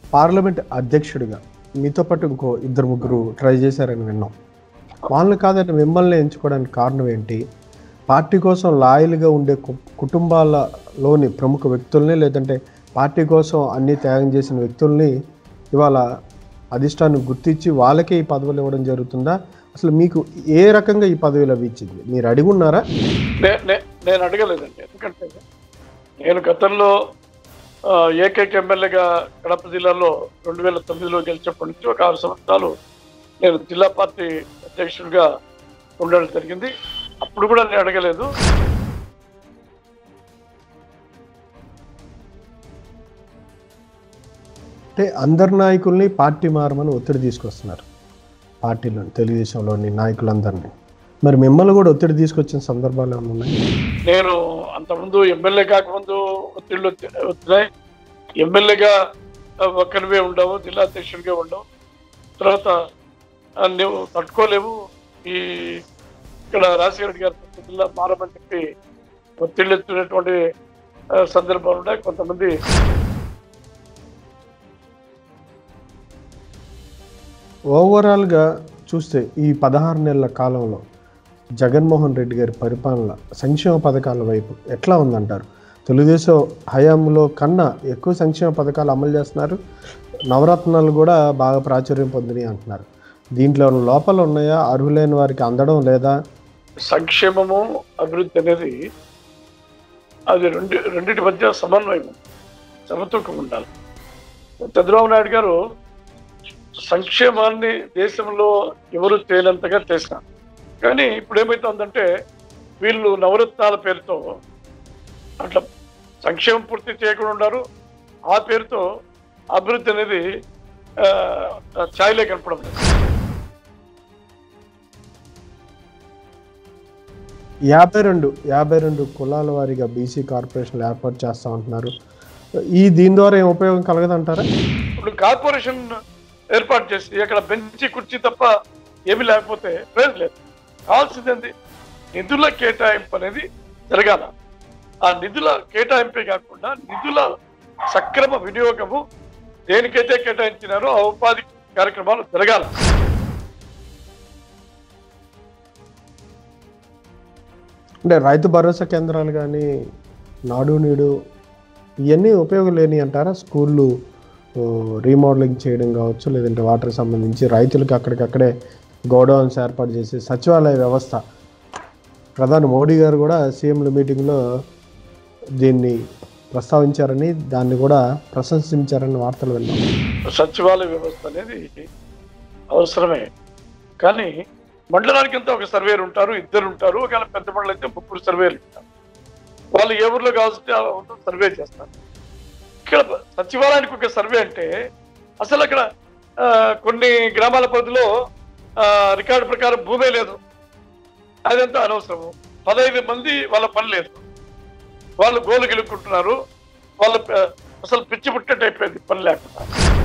Parliament అధ్యక్షుడిగా మీతో పాటు ఇంకో ఇద్దరు ముగ్గురు ట్రై చేశారని విన్నాం వాళ్ళని కాదని మిమ్మల్ని ఎంచుకోవడానికి కారణం ఏంటి పార్టీ కోసం లాయల్గా ఉండే కు- కుటుంబాలలోని ప్రముఖ వ్యక్తుల్ని లేదంటే పార్టీ కోసం అన్ని త్యాగం చేసిన వ్యక్తుల్ని ఇవాళ అధిష్టానం గుర్తించి వాళ్ళకే ఈ పదవులు ఇవ్వడం జరుగుతుందా అసలు మీకు ఏ రకంగా ఈ పదవి లభించింది మీరు అడిగి ఉన్నారా నే- నే- నేను అడగలేదండి ఎందుకంటే నేను గతంలో ఆ, ఏకైక ఎమ్మెల్యేగా కడప జిల్లాలో రెండు వేల తొమ్మిదిలో గెలిచినప్పటి నుంచి ఒక ఆరు సంవత్సరాలు నేను జిల్లా పార్టీ అధ్యక్షుడిగా ఉండడం జరిగింది అప్పుడు కూడా నేను అడగలేదు అంటే అందరు నాయకుల్ని పార్టీ మారమని ఒత్తిడి తీసుకొస్తున్నారు పార్టీలో తెలుగుదేశంలోని నాయకులందరినీ మరి మిమ్మల్ని కూడా ఒత్తిడి తీసుకొచ్చిన సందర్భాలు ఏమైనా ఉన్నాయి నేను అంతకుముందు ఎమ్మెల్యే కాకముందు ఒత్తిళ్ళు వచ్చి- వచ్చినాయి ఎమ్మెల్యేగా ఆ, ఒక్కరివే ఉండవు జిల్లా అధ్యక్షుడిగా ఉండవు తర్వాత ఆ, నువ్వు తట్టుకోలేవు ఈ ఇక్కడ రాజశేఖర రెడ్డి గారు కొత్త జిల్లా మారమని చెప్పి ఒత్తిళ్ళు ఎత్తున్నటువంటి ఆ, సందర్భాలు ఉన్నాయి కొంతమంది ఓవరాల్గా చూస్తే ఈ పదహారు నెలల కాలంలో జగన్మోహన్ రెడ్డి గారి పరిపాలన సంక్షేమ పథకాల వైపు ఎట్లా ఉందంటారు తెలుగుదేశం హయాంలో కన్నా ఎక్కువ సంక్షేమ పథకాలు అమలు చేస్తున్నారు నవరత్నాలు కూడా బాగా ప్రాచుర్యం పొందినాయి అంటున్నారు దీంట్లో ఏమైనా లోపాలు ఉన్నాయా అర్హులైన వారికి అందడం లేదా సంక్షేమము అభివృద్ధి అనేది అది రెండు రెండింటి మధ్య సమన్వయం సమతూకం ఉండాలి చంద్రబాబు నాయుడు గారు సంక్షేమాన్ని దేశంలో ఎవరు చేయనంతగా చేసినారు కానీ ఇప్పుడు ఏమవుతుందంటే వీళ్ళు నవరత్నాల పేరుతో అట్లా సంక్షేమం పూర్తి చేయకుండా ఉన్నారు ఆ పేరుతో అభివృద్ధి అనేది ఆ, ఛాయలే కనపడం లేదు యాభై రెండు యాభై రెండు కులాల వారిగా బీసీ కార్పొరేషన్లు ఏర్పాటు చేస్తా ఉంటున్నారు ఈ దీని ద్వారా ఏం ఉపయోగం కలగదంటారా ఇప్పుడు కార్పొరేషన్ ఏర్పాటు చేసి అక్కడ బెంచి కుర్చీ తప్ప ఏమీ లేకపోతే ప్రయోజనం లేదు కావాల్సింది ఏంది నిధుల కేటాయింపు అనేది జరగాల ఆ నిధుల కేటాయింపే కాకుండా నిధుల సక్రమ వినియోగము దేనికైతే కేటాయించినారో ఆ ఉపాధి కార్యక్రమాలు జరగాల అంటే రైతు భరోసా కేంద్రాలు కానీ నాడు నీడు ఇవన్నీ ఉపయోగం లేని అంటారా స్కూళ్ళు ఓ, రీమోడలింగ్ చేయడం కావచ్చు లేదంటే వాటర్ సంబంధించి రైతులకు అక్కడికక్కడే గోడౌన్స్ ఏర్పాటు చేసి సచివాలయ వ్యవస్థ ప్రధాని మోడీ గారు కూడా సీఎంల మీటింగ్లో దీన్ని ప్రస్తావించారని దాన్ని కూడా ప్రశంసించారని వార్తలు విన్నాం సచివాలయ వ్యవస్థ అనేది అవసరమే కానీ మండలానికి అంతా ఒక సర్వేరు ఉంటారు ఇద్దరు ఉంటారు ఒకవేళ పెద్ద మండలం అయితే ముగ్గురు సర్వేలు ఉంటారు వాళ్ళు ఏ ఊర్లో కావాల్సి ఆ ఊర్లో సర్వే చేస్తారు ఇక్కడ సచివాలయానికి ఒక సర్వే అంటే అసలు అక్కడ ఆ, కొన్ని గ్రామాల పరిధిలో ఆ, రికార్డు ప్రకారం భూమే లేదు అదంతా అనవసరము పదహైదు మంది వాళ్ళ పని లేదు వాళ్ళు గోలు గెలుక్కుంటున్నారు వాళ్ళ ప- అసలు పిచ్చి పుట్టేట్ అయిపోయింది పని లేకుండా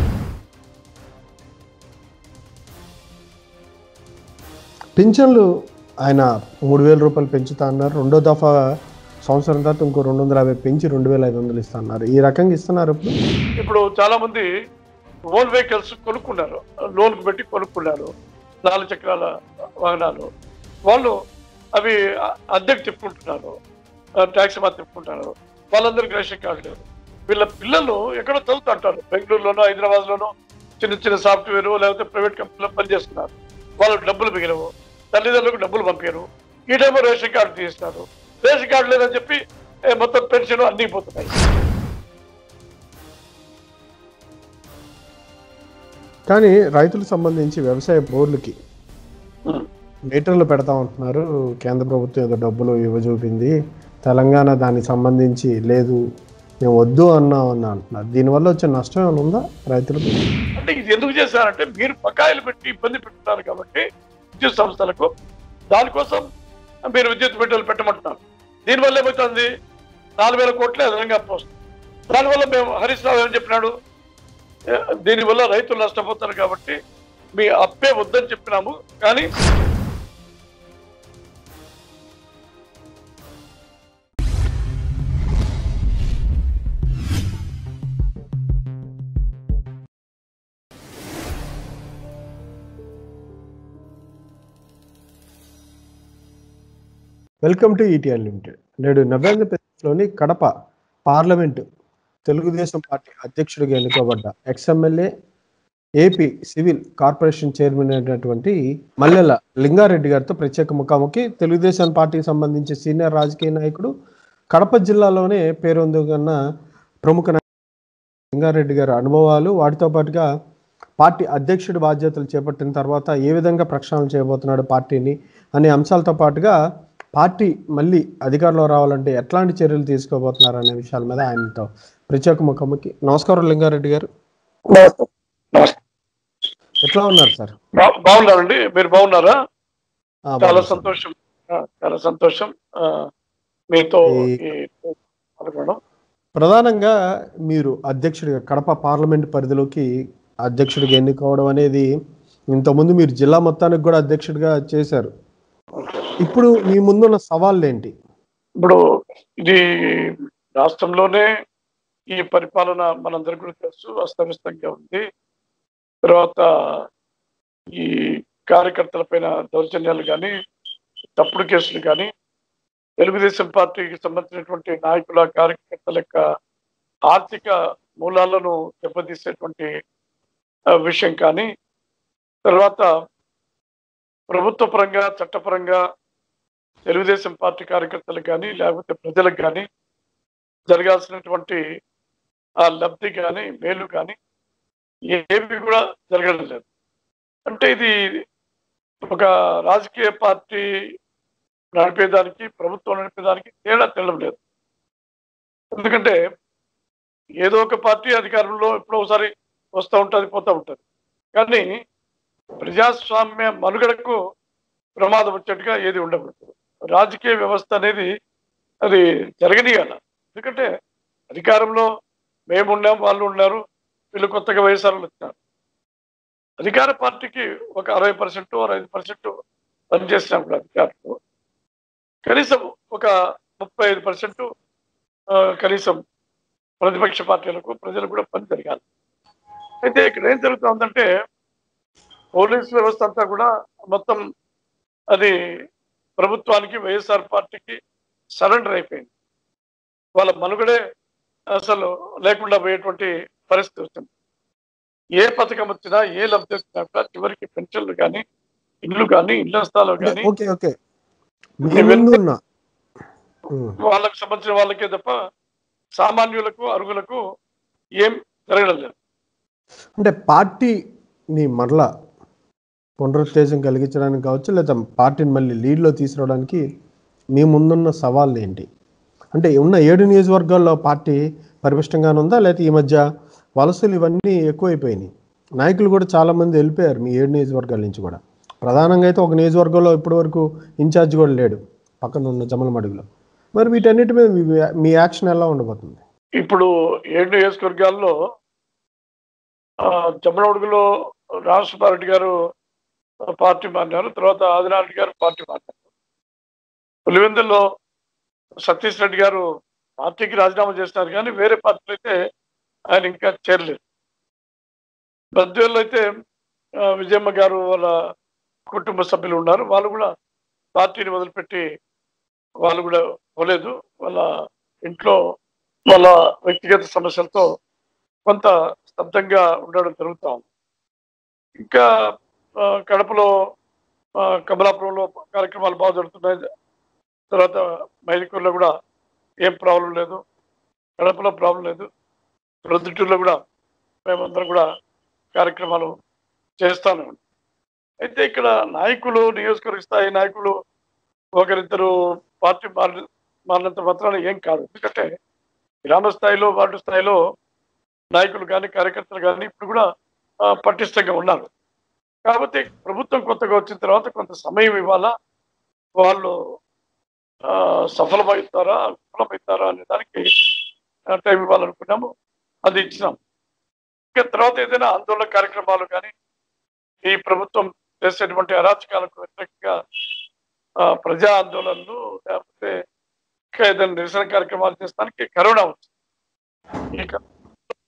పింఛన్లు ఆయన మూడు వేల రూపాయలు పెంచుతా అన్నారు రెండో దఫా సంవత్సరం తర్వాత ఇంకో రెండు వందల యాభై పెంచి రెండు వేల ఐదు వందలు ఇస్తా అన్నారు ఈ రకంగా ఇస్తున్నారు ఇప్పుడు ఇప్పుడు చాలా మంది ఓన్ వెహికల్స్ కొనుక్కున్నారు లోన్ పెట్టి కొనుక్కున్నారు నాలుగు చక్రాల వాహనాలు వాళ్ళు అవి అ- అద్దెకు తిప్పుకుంటున్నారు ట్యాక్సీ మాత్రం తిప్పుకుంటున్నారు వాళ్ళందరికీ రేషన్ కార్డు లేదు వీళ్ళ పిల్లలు ఎక్కడో చదువుతుంటారు బెంగళూరులోనో హైదరాబాద్లోనో చిన్న చిన్న సాఫ్ట్వేర్ లేకపోతే ప్రైవేట్ కంపెనీలో పనిచేస్తున్నారు వాళ్ళకి డబ్బులు మిగిలవు తల్లిదండ్రులకు డబ్బులు పంపారు ఈ టైంలో రేషన్ కార్డు తీస్తారు రేషన్ కార్డు లేదని చెప్పి ఏ, మొత్తం పెన్షన్ అన్నీ పోతున్నాయి కానీ రైతులకు సంబంధించి వ్యవసాయ బోర్డులకి మీటర్లు పెడతా ఉంటున్నారు కేంద్ర ప్రభుత్వం ఏదో డబ్బులు ఇవ్వజూపింది తెలంగాణ దానికి సంబంధించి లేదు మేము వద్దు అన్నాం అని అంటున్నారు దీనివల్ల వచ్చే నష్టం ఏమైనా ఉందా రైతులకు అంటే ఇది ఎందుకు చేశారంటే మీరు బకాయిలు పెట్టి ఇబ్బంది పెట్టున్నారు కాబట్టి విద్యుత్ సంస్థలకు దానికోసం మీరు విద్యుత్ మీటర్లు పెట్టమంటున్నారు దీనివల్ల ఏమవుతుంది నాలుగు వేల కోట్లు అదనంగా పోస్తుంది దానివల్ల మేము హరీష్ రావు ఏమని చెప్పినాడు ఏ, దీనివల్ల రైతులు నష్టపోతారు కాబట్టి మీ అప్పే వద్దని చెప్పినాము కానీ వెల్కమ్ టు ఈటీఎన్ లిమిటెడ్ నేడు నవ్యాంధ్రప్రదేశ్లోని కడప పార్లమెంటు తెలుగుదేశం పార్టీ అధ్యక్షుడిగా ఎన్నుకోబడ్డ ex MLA AP civil corporation chairman అయినటువంటి మల్లెల లింగారెడ్డి గారితో ప్రత్యేక ముఖాముఖి తెలుగుదేశం పార్టీకి సంబంధించి సీనియర్ రాజకీయ నాయకుడు కడప జిల్లాలోనే పేరొందిగన్న ప్రముఖ నాయకుడు లింగారెడ్డి గారి అనుభవాలు వాటితో పాటుగా పార్టీ అధ్యక్షుడి బాధ్యతలు చేపట్టిన తర్వాత ఏ విధంగా ప్రక్షాళన చేయబోతున్నాడు పార్టీని అనే అంశాలతో పాటుగా పార్టీ మళ్ళీ అధికారంలో రావాలంటే ఎట్లాంటి చర్యలు తీసుకోబోతున్నారు అనే విషయాల మీద ఆయనతో ప్రత్యేక ముఖాముఖి నమస్కారం లింగారెడ్డి గారు నమస్తే నమస్తే ఎట్లా ఉన్నారు సార్ బా- బాగున్నారండి మీరు బాగున్నారా ఆ, చాలా బాగున్నాను సార్. సంతోషం ఆ, చాలా సంతోషం ఆ, మీతో ఈ- ఈ పాల్గొనడం ప్రధానంగా మీరు అధ్యక్షుడిగా కడప పార్లమెంట్ పరిధిలోకి అధ్యక్షుడిగా ఎన్నుకోవడం అనేది ఇంతకుముందు మీరు జిల్లా మొత్తానికి కూడా అధ్యక్షుడిగా చేశారు ఇప్పుడు మీ ముందున్న సవాళ్ళు ఏంటి ఇప్పుడు ఇది రాష్ట్రంలోనే ఈ పరిపాలన మనందరికీ కూడా తెలుసు అస్తవ్యస్తంగా ఉంది తర్వాత ఈ కార్యకర్తల పైన దౌర్జన్యాలు కానీ తప్పుడు కేసులు కానీ తెలుగుదేశం పార్టీకి సంబంధించినటువంటి నాయకుల కార్యకర్తల యొక్క ఆర్థిక మూలాలను దెబ్బతీసేటువంటి ఆ, విషయం కానీ తర్వాత ప్రభుత్వ పరంగా చట్టపరంగా తెలుగుదేశం పార్టీ కార్యకర్తలకు కానీ లేకపోతే ప్రజలకు కానీ జరగాల్సినటువంటి ఆ లబ్ధి కానీ మేలు కానీ ఏవి కూడా జరగడం లేదు అంటే ఇది ఒక రాజకీయ పార్టీ నడిపేదానికి ప్రభుత్వం నడిపేదానికి తేడా తెలడం లేదు ఎందుకంటే ఏదో ఒక పార్టీ అధికారంలో ఎప్పుడో ఒకసారి వస్తూ ఉంటుంది పోతూ ఉంటుంది కానీ ప్రజాస్వామ్య మనుగడకు ప్రమాదం వచ్చేట్టుగా ఏది ఉండకూడదు రాజకీయ వ్యవస్థ అనేది అది జరగనీయాల ఎందుకంటే అధికారంలో మేము ఉన్నాం వాళ్ళు ఉన్నారు వీళ్ళు కొత్తగా వైఎస్ఆర్లు వచ్చినారు అధికార పార్టీకి ఒక అరవై పర్సెంట్ ఐదు పర్సెంట్ పనిచేసినప్పుడు అధికారులు కనీసం ఒక ముప్పై ఐదు పర్సెంట్ కనీసం ప్రతిపక్ష పార్టీలకు ప్రజలకు కూడా పని జరగాలి అయితే ఇక్కడ ఏం జరుగుతుందంటే పోలీస్ వ్యవస్థ అంతా కూడా మొత్తం అది ప్రభుత్వానికి వైఎస్ఆర్ పార్టీకి సరెండర్ అయిపోయింది వాళ్ళ మనుగడే అసలు లేకుండా పోయేటువంటి పరిస్థితి వచ్చింది ఏ పథకం వచ్చినా ఏ లబ్ధి వచ్చినా కూడా చివరికి పెన్షన్లు కానీ ఇల్లు కానీ ఇళ్ల స్థలాలు కానీ ఓకే ఓకే మీ ముందు ఉన్న ఉమ్. వాళ్ళకి సంబంధించిన వాళ్ళకే తప్ప సామాన్యులకు అరుగులకు ఏం జరగడం లేదు అంటే పార్టీని మరలా పునరుత్తేజం కలిగించడానికి కావచ్చు లేదా పార్టీని మళ్ళీ లీడ్లో తీసుకురావడానికి మీ ముందున్న సవాళ్ళు ఏంటి అంటే ఉన్న ఏడు నియోజకవర్గాల్లో పార్టీ పరిపుష్టంగానే ఉందా లేకపోతే ఈ మధ్య వలసలు ఇవన్నీ ఎక్కువైపోయినాయి నాయకులు కూడా చాలామంది వెళ్ళిపోయారు మీ ఏడు నియోజకవర్గాల నుంచి కూడా ప్రధానంగా అయితే ఒక నియోజకవర్గంలో ఇప్పటి వరకు ఇన్ఛార్జ్ కూడా లేడు పక్కన ఉన్న జమలమడుగులో మరి వీటన్నిటి మీద మీ- మీ యాక్షన్ ఎలా ఉండబోతుంది ఇప్పుడు ఏడు నియోజకవర్గాల్లో ఆ, జమ్మలమడుగులో రామసుబ్బారెడ్డి గారు పార్టీ మారినారు తర్వాత ఆదినారెడ్డి గారు పార్టీ మారినారు పులివెందుల్లో సతీష్ రెడ్డి గారు పార్టీకి రాజీనామా చేసినారు కానీ వేరే పార్టీలు అయితే ఆయన ఇంకా చేరలేదు బద్వేల్లో అయితే ఆ, విజయమ్మ గారు వాళ్ళ కుటుంబ సభ్యులు ఉన్నారు వాళ్ళు కూడా పార్టీని వదిలిపెట్టి వాళ్ళు కూడా పోలేదు వాళ్ళ ఇంట్లో వాళ్ళ వ్యక్తిగత సమస్యలతో కొంత స్తబ్దంగా ఉండడం జరుగుతా ఉంది ఇంకా ఆ, కడపలో ఆ, కమలాపురంలో కార్యక్రమాలు బాగా జరుగుతున్నాయి తర్వాత మైలికూరులో కూడా ఏం ప్రాబ్లం లేదు కడపలో ప్రాబ్లం లేదు ప్రొద్దుటూరులో కూడా మేమందరం కూడా కార్యక్రమాలు చేస్తానే ఉన్నాం అయితే ఇక్కడ నాయకులు నియోజకవర్గ స్థాయి నాయకులు ఒకరిద్దరు పార్టీ మారి మారినంత మాత్రాన ఏం కాదు ఎందుకంటే గ్రామ స్థాయిలో వార్డు స్థాయిలో నాయకులు కానీ కార్యకర్తలు కానీ ఇప్పుడు కూడా ఆ, పటిష్టంగా ఉన్నారు కాబట్టి ప్రభుత్వం కొత్తగా వచ్చిన తర్వాత కొంత సమయం ఇవ్వాలా వాళ్ళు ఆ, సఫలమవుతారా విఫలమవుతారా అనే దానికి ఆ, టైం ఇవ్వాలనుకున్నాము అది ఇచ్చినాం ఇంకా తర్వాత ఏదైనా ఆందోళన కార్యక్రమాలు కానీ ఈ ప్రభుత్వం చేసేటువంటి అరాచకాలకు వ్యతిరేకంగా ఆ, ప్రజా ఆందోళనలు లేకపోతే ఇంకా ఏదైనా నిరసన కార్యక్రమాలు చేస్తానికి కరోనా వచ్చింది ఈ క-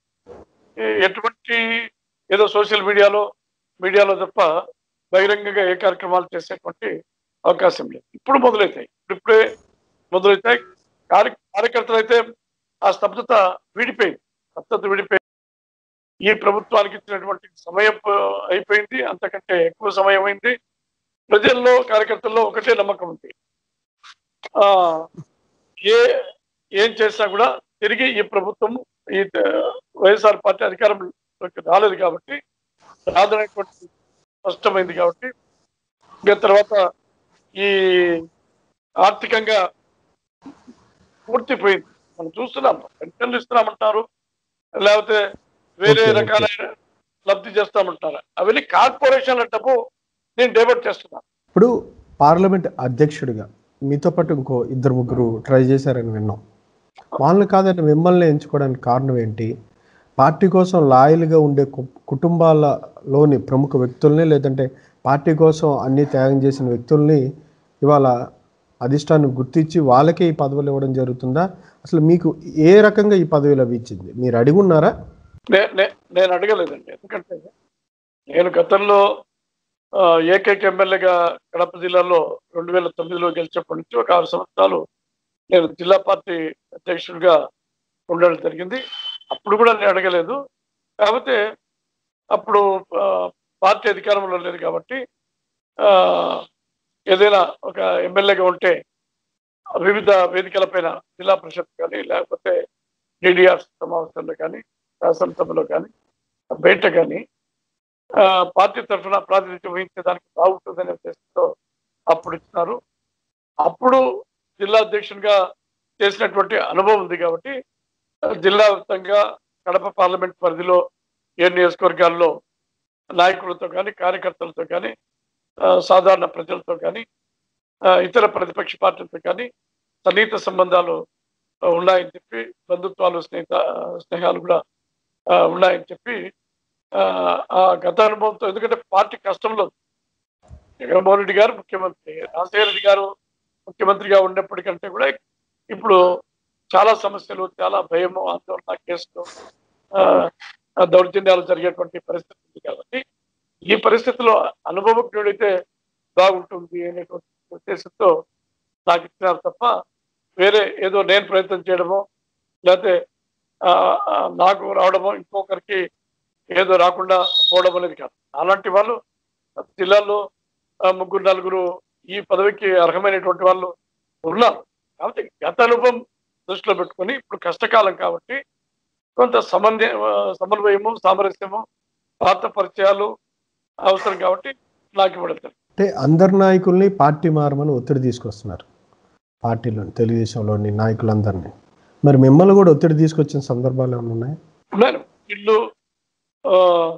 ఈ ఎటువంటి ఏదో సోషల్ మీడియాలో మీడియాలో తప్ప బహిరంగంగా ఏ కార్యక్రమాలు చేసేటువంటి అవకాశం లేదు ఇప్పుడు మొదలవుతాయి ఇప్పుడిప్పుడే మొదలైతే కార్య కార్యకర్తలు అయితే ఆ స్తబ్దత విడిపోయింది స్తబ్దత విడిపోయింది ఈ ప్రభుత్వానికి ఇచ్చినటువంటి సమయం ఆ, అయిపోయింది అంతకంటే ఎక్కువ సమయం అయింది ప్రజల్లో కార్యకర్తల్లో ఒకటే నమ్మకం ఉంది ఆ ఏ ఏం చేసినా కూడా తిరిగి ఈ ప్రభుత్వం ఈ ఆ, వైఎస్ఆర్ పార్టీ అధికారంలోకి రాలేదు కాబట్టి రాదనేటువంటి స్పష్టమైంది కాబట్టి ఇంకా తర్వాత ఈ ఆర్థికంగా పూర్తిపోయింది మనం చూస్తున్నాం పెన్షన్లు ఇస్తున్నామంటారు లేకపోతే వేరే Okay, okay. రకాలైన లబ్ధి చేస్తామంటారు అవన్నీ కార్పొరేషన్ల డబ్బు నేను డైవర్ట్ చేస్తున్నాను ఇప్పుడు పార్లమెంట్ అధ్యక్షుడిగా మీతో పాటు ఇంకో ఇద్దరు ముగ్గురు ట్రై చేశారని విన్నాం వాళ్ళని కాదని మిమ్మల్ని ఎంచుకోవడానికి కారణం ఏంటి పార్టీ కోసం లాయల్గా ఉండే కు- కుటుంబాలలోని ప్రముఖ వ్యక్తుల్ని లేదంటే పార్టీ కోసం అన్ని త్యాగం చేసిన వ్యక్తుల్ని ఇవాళ అధిష్టానం గుర్తించి వాళ్ళకే ఈ పదవులు ఇవ్వడం జరుగుతుందా అసలు మీకు ఏ రకంగా ఈ పదవి లభించింది మీరు అడిగి ఉన్నారా నే- నే- నేను అడగలేదండి ఎందుకంటే నేను గతంలో ఆ, ఏకైక ఎమ్మెల్యేగా కడప జిల్లాలో రెండు వేల తొమ్మిదిలో గెలిచినప్పటి నుంచి ఒక ఆరు సంవత్సరాలు నేను జిల్లా పార్టీ అధ్యక్షుడిగా ఉండడం జరిగింది అప్పుడు కూడా నేను అడగలేదు కాకపోతే అప్పుడు ఆ, పార్టీ అధికారంలో లేదు కాబట్టి ఆ, ఏదైనా ఒక ఎమ్మెల్యేగా ఉంటే వివిధ వేదికలపైన జిల్లా పరిషత్ కానీ లేకపోతే డిడిఆర్ సమావేశంలో కానీ శాసనసభలో కానీ బయట కానీ ఆ, పార్టీ తరఫున ప్రాతినిధ్యం వహించడానికి బాగుంటుందనే ఉద్దేశంతో అప్పుడు ఇచ్చినారు అప్పుడు జిల్లా అధ్యక్షునిగా చేసినటువంటి అనుభవం ఉంది కాబట్టి ఆ, జిల్లా వ్యాప్తంగా కడప పార్లమెంట్ పరిధిలో ఏ నియోజకవర్గాల్లో నాయకులతో కానీ కార్యకర్తలతో కానీ ఆ, సాధారణ ప్రజలతో కానీ ఆ, ఇతర ప్రతిపక్ష పార్టీలతో కానీ సన్నిహిత సంబంధాలు ఆ, ఉన్నాయని చెప్పి బంధుత్వాలు స్నేహిత స్నేహాలు కూడా ఆ, ఉన్నాయని చెప్పి ఆ, ఆ గత అనుభవంతో ఎందుకంటే పార్టీ కష్టంలో ఉంది. జగన్మోహన్ రెడ్డి గారు ముఖ్యమంత్రి రాజశేఖర రెడ్డి గారు ముఖ్యమంత్రిగా ఉన్నప్పటికంటే కూడా ఇప్పుడు చాలా సమస్యలు చాలా భయము ఆందోళన కేసులు ఆ, ఆ దౌర్జన్యాలు జరిగేటువంటి పరిస్థితి ఉంది కాబట్టి ఈ పరిస్థితిలో అనుభవజ్ఞుడైతే బాగుంటుంది అనేటువంటి ఉద్దేశంతో నాకు ఇచ్చినారు తప్ప వేరే ఏదో నేను ప్రయత్నం చేయడమో లేకపోతే ఆ, ఆ, నాకు రావడమో ఇంకొకరికి ఏదో రాకుండా పోవడం అనేది కాదు అలాంటి వాళ్ళు జిల్లాలో ఆ, ముగ్గురు నలుగురు ఈ పదవికి అర్హమైనటువంటి వాళ్ళు ఉన్నారు కాబట్టి గత అనుభవం దృష్టిలో పెట్టుకొని ఇప్పుడు కష్టకాలం కాబట్టి కొంత సమన్వయ సమన్వయము సామరస్యము పాత పరిచయాలు అవసరం కాబట్టి నాకు ఇవ్వడం జరిగింది. అంటే అందరు నాయకుల్ని పార్టీ మారమని ఒత్తిడి తీసుకొస్తున్నారు పార్టీలో తెలుగుదేశంలోని నాయకులందరినీ మరి మిమ్మల్ని కూడా ఒత్తిడి తీసుకొచ్చిన సందర్భాలు ఏమైనా ఉన్నాయా ఉన్నాను ఇల్లు ఆ,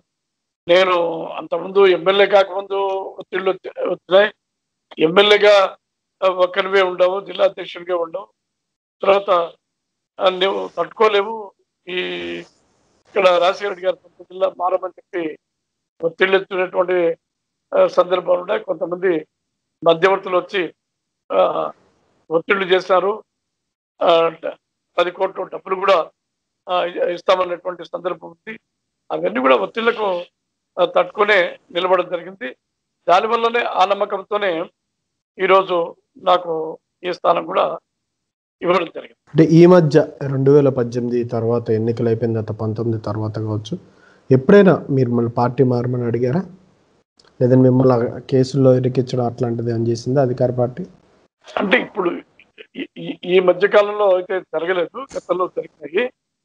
నేను అంతకుముందు ఎమ్మెల్యే కాకముందు ఒత్తిళ్ళు వచ్చి- వచ్చినాయి ఎమ్మెల్యేగా ఒక్కరివే ఉండవు జిల్లా అధ్యక్షుడిగా ఉండవు తర్వాత ఆ, నువ్వు తట్టుకోలేవు ఈ ఇక్కడ రాజశేఖర రెడ్డి గారు సొంత జిల్లా మారమని చెప్పి ఒత్తిళ్ళు ఎత్తినటువంటి ఆ, సందర్భాలు ఉన్నాయి కొంతమంది మధ్యవర్తులు వచ్చి ఆ, ఒత్తిళ్లు చేశారు ఆ, పది కోట్ల డబ్బులు కూడా ఆ, ఇస్తామన్నటువంటి సందర్భం ఉంది అవన్నీ కూడా ఒత్తిళ్లకు ఆ, తట్టుకునే నిలబడడం జరిగింది దానివల్లనే ఆ నమ్మకంతోనే ఈరోజు నాకు ఈ స్థానం కూడా ఇవ్వడం జరిగింది అంటే ఈ మధ్య రెండు వేల పద్దెనిమిది తర్వాత ఎన్నికలు అయిపోయిన తర్వాత పంతొమ్మిది తర్వాత కావచ్చు ఎప్పుడైనా మీరు మళ్ళీ పార్టీ మారమని అడిగారా లేదంటే మిమ్మల్ని ఆ కేసుల్లో ఇరికించడం అట్లాంటిది ఏం చేసిందా అధికార పార్టీ అంటే ఇప్పుడు ఈ- ఈ- ఈ మధ్య కాలంలో అయితే జరగలేదు గతంలో జరిగినాయి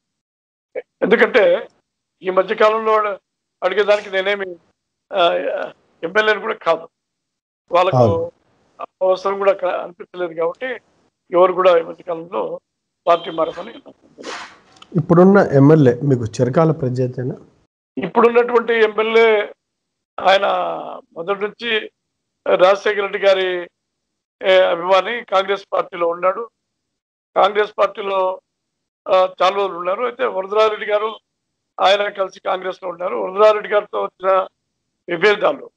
ఎందుకంటే ఈ మధ్య కాలంలో అడిగేదానికి నేనేమి ఎమ్మెల్యేని కూడా కాదు వాళ్ళకు అవును. అవసరం కూడా క- అనిపించలేదు కాబట్టి ఎవరు కూడా ఈ మధ్య కాలంలో పార్టీ మారమని ఇప్పుడున్న ఎమ్మెల్యే మీకు చిరకాల ప్రత్యేతనా ఇప్పుడున్నటువంటి ఎమ్మెల్యే ఆయన మొదటి నుంచి రాజశేఖర రెడ్డి గారి ఏ, అభిమాని కాంగ్రెస్ పార్టీలో ఉన్నాడు కాంగ్రెస్ పార్టీలో ఆ, చాలా రోజులు ఉన్నారు అయితే వరదరారెడ్డి గారు ఆయన కలిసి కాంగ్రెస్ లో ఉన్నారు వరదరారెడ్డి గారితో వచ్చిన విభేదాలు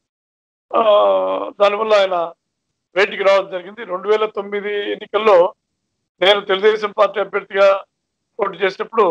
ఆ, దానివల్ల ఆయన బయటికి రావడం జరిగింది రెండు వేల తొమ్మిది ఎన్నికల్లో నేను తెలుగుదేశం పార్టీ అభ్యర్థిగా పోటీ చేసినప్పుడు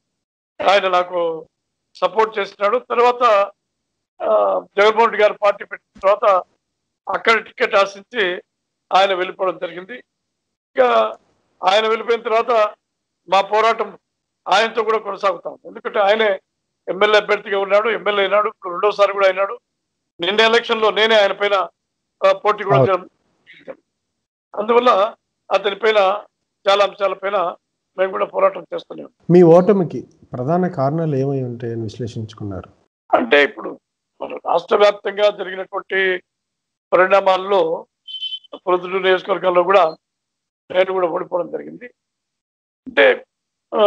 ఆయన నాకు సపోర్ట్ చేస్తున్నాడు తర్వాత ఆ, జగన్మోహన్ రెడ్డి గారు పార్టీ పెట్టిన తర్వాత అక్కడ టికెట్ ఆశించి ఆయన వెళ్ళిపోవడం జరిగింది ఇంకా ఆయన వెళ్ళిపోయిన తర్వాత మా పోరాటం ఆయనతో కూడా కొనసాగుతాం ఎందుకంటే ఆయనే ఎమ్మెల్యే అభ్యర్థిగా ఉన్నాడు ఎమ్మెల్యే అయినాడు ఇప్పుడు రెండోసారి కూడా అయినాడు నిన్న ఎలక్షన్ లో నేనే ఆయన పైన ఆ, పోటీ కూడా అవును. చేయడం అందువల్ల అతని పైన చాలా అంశాల పైన మేము కూడా పోరాటం చేస్తున్నాం మీ ఓటమికి ప్రధాన కారణాలు ఏమై ఉంటాయని విశ్లేషించుకున్నారు అంటే ఇప్పుడు మన రాష్ట్ర వ్యాప్తంగా జరిగినటువంటి పరిణామాల్లో ప్రొద్దుటూరు నియోజకవర్గాల్లో కూడా నేను కూడా ఓడిపోవడం జరిగింది అంటే ఆ,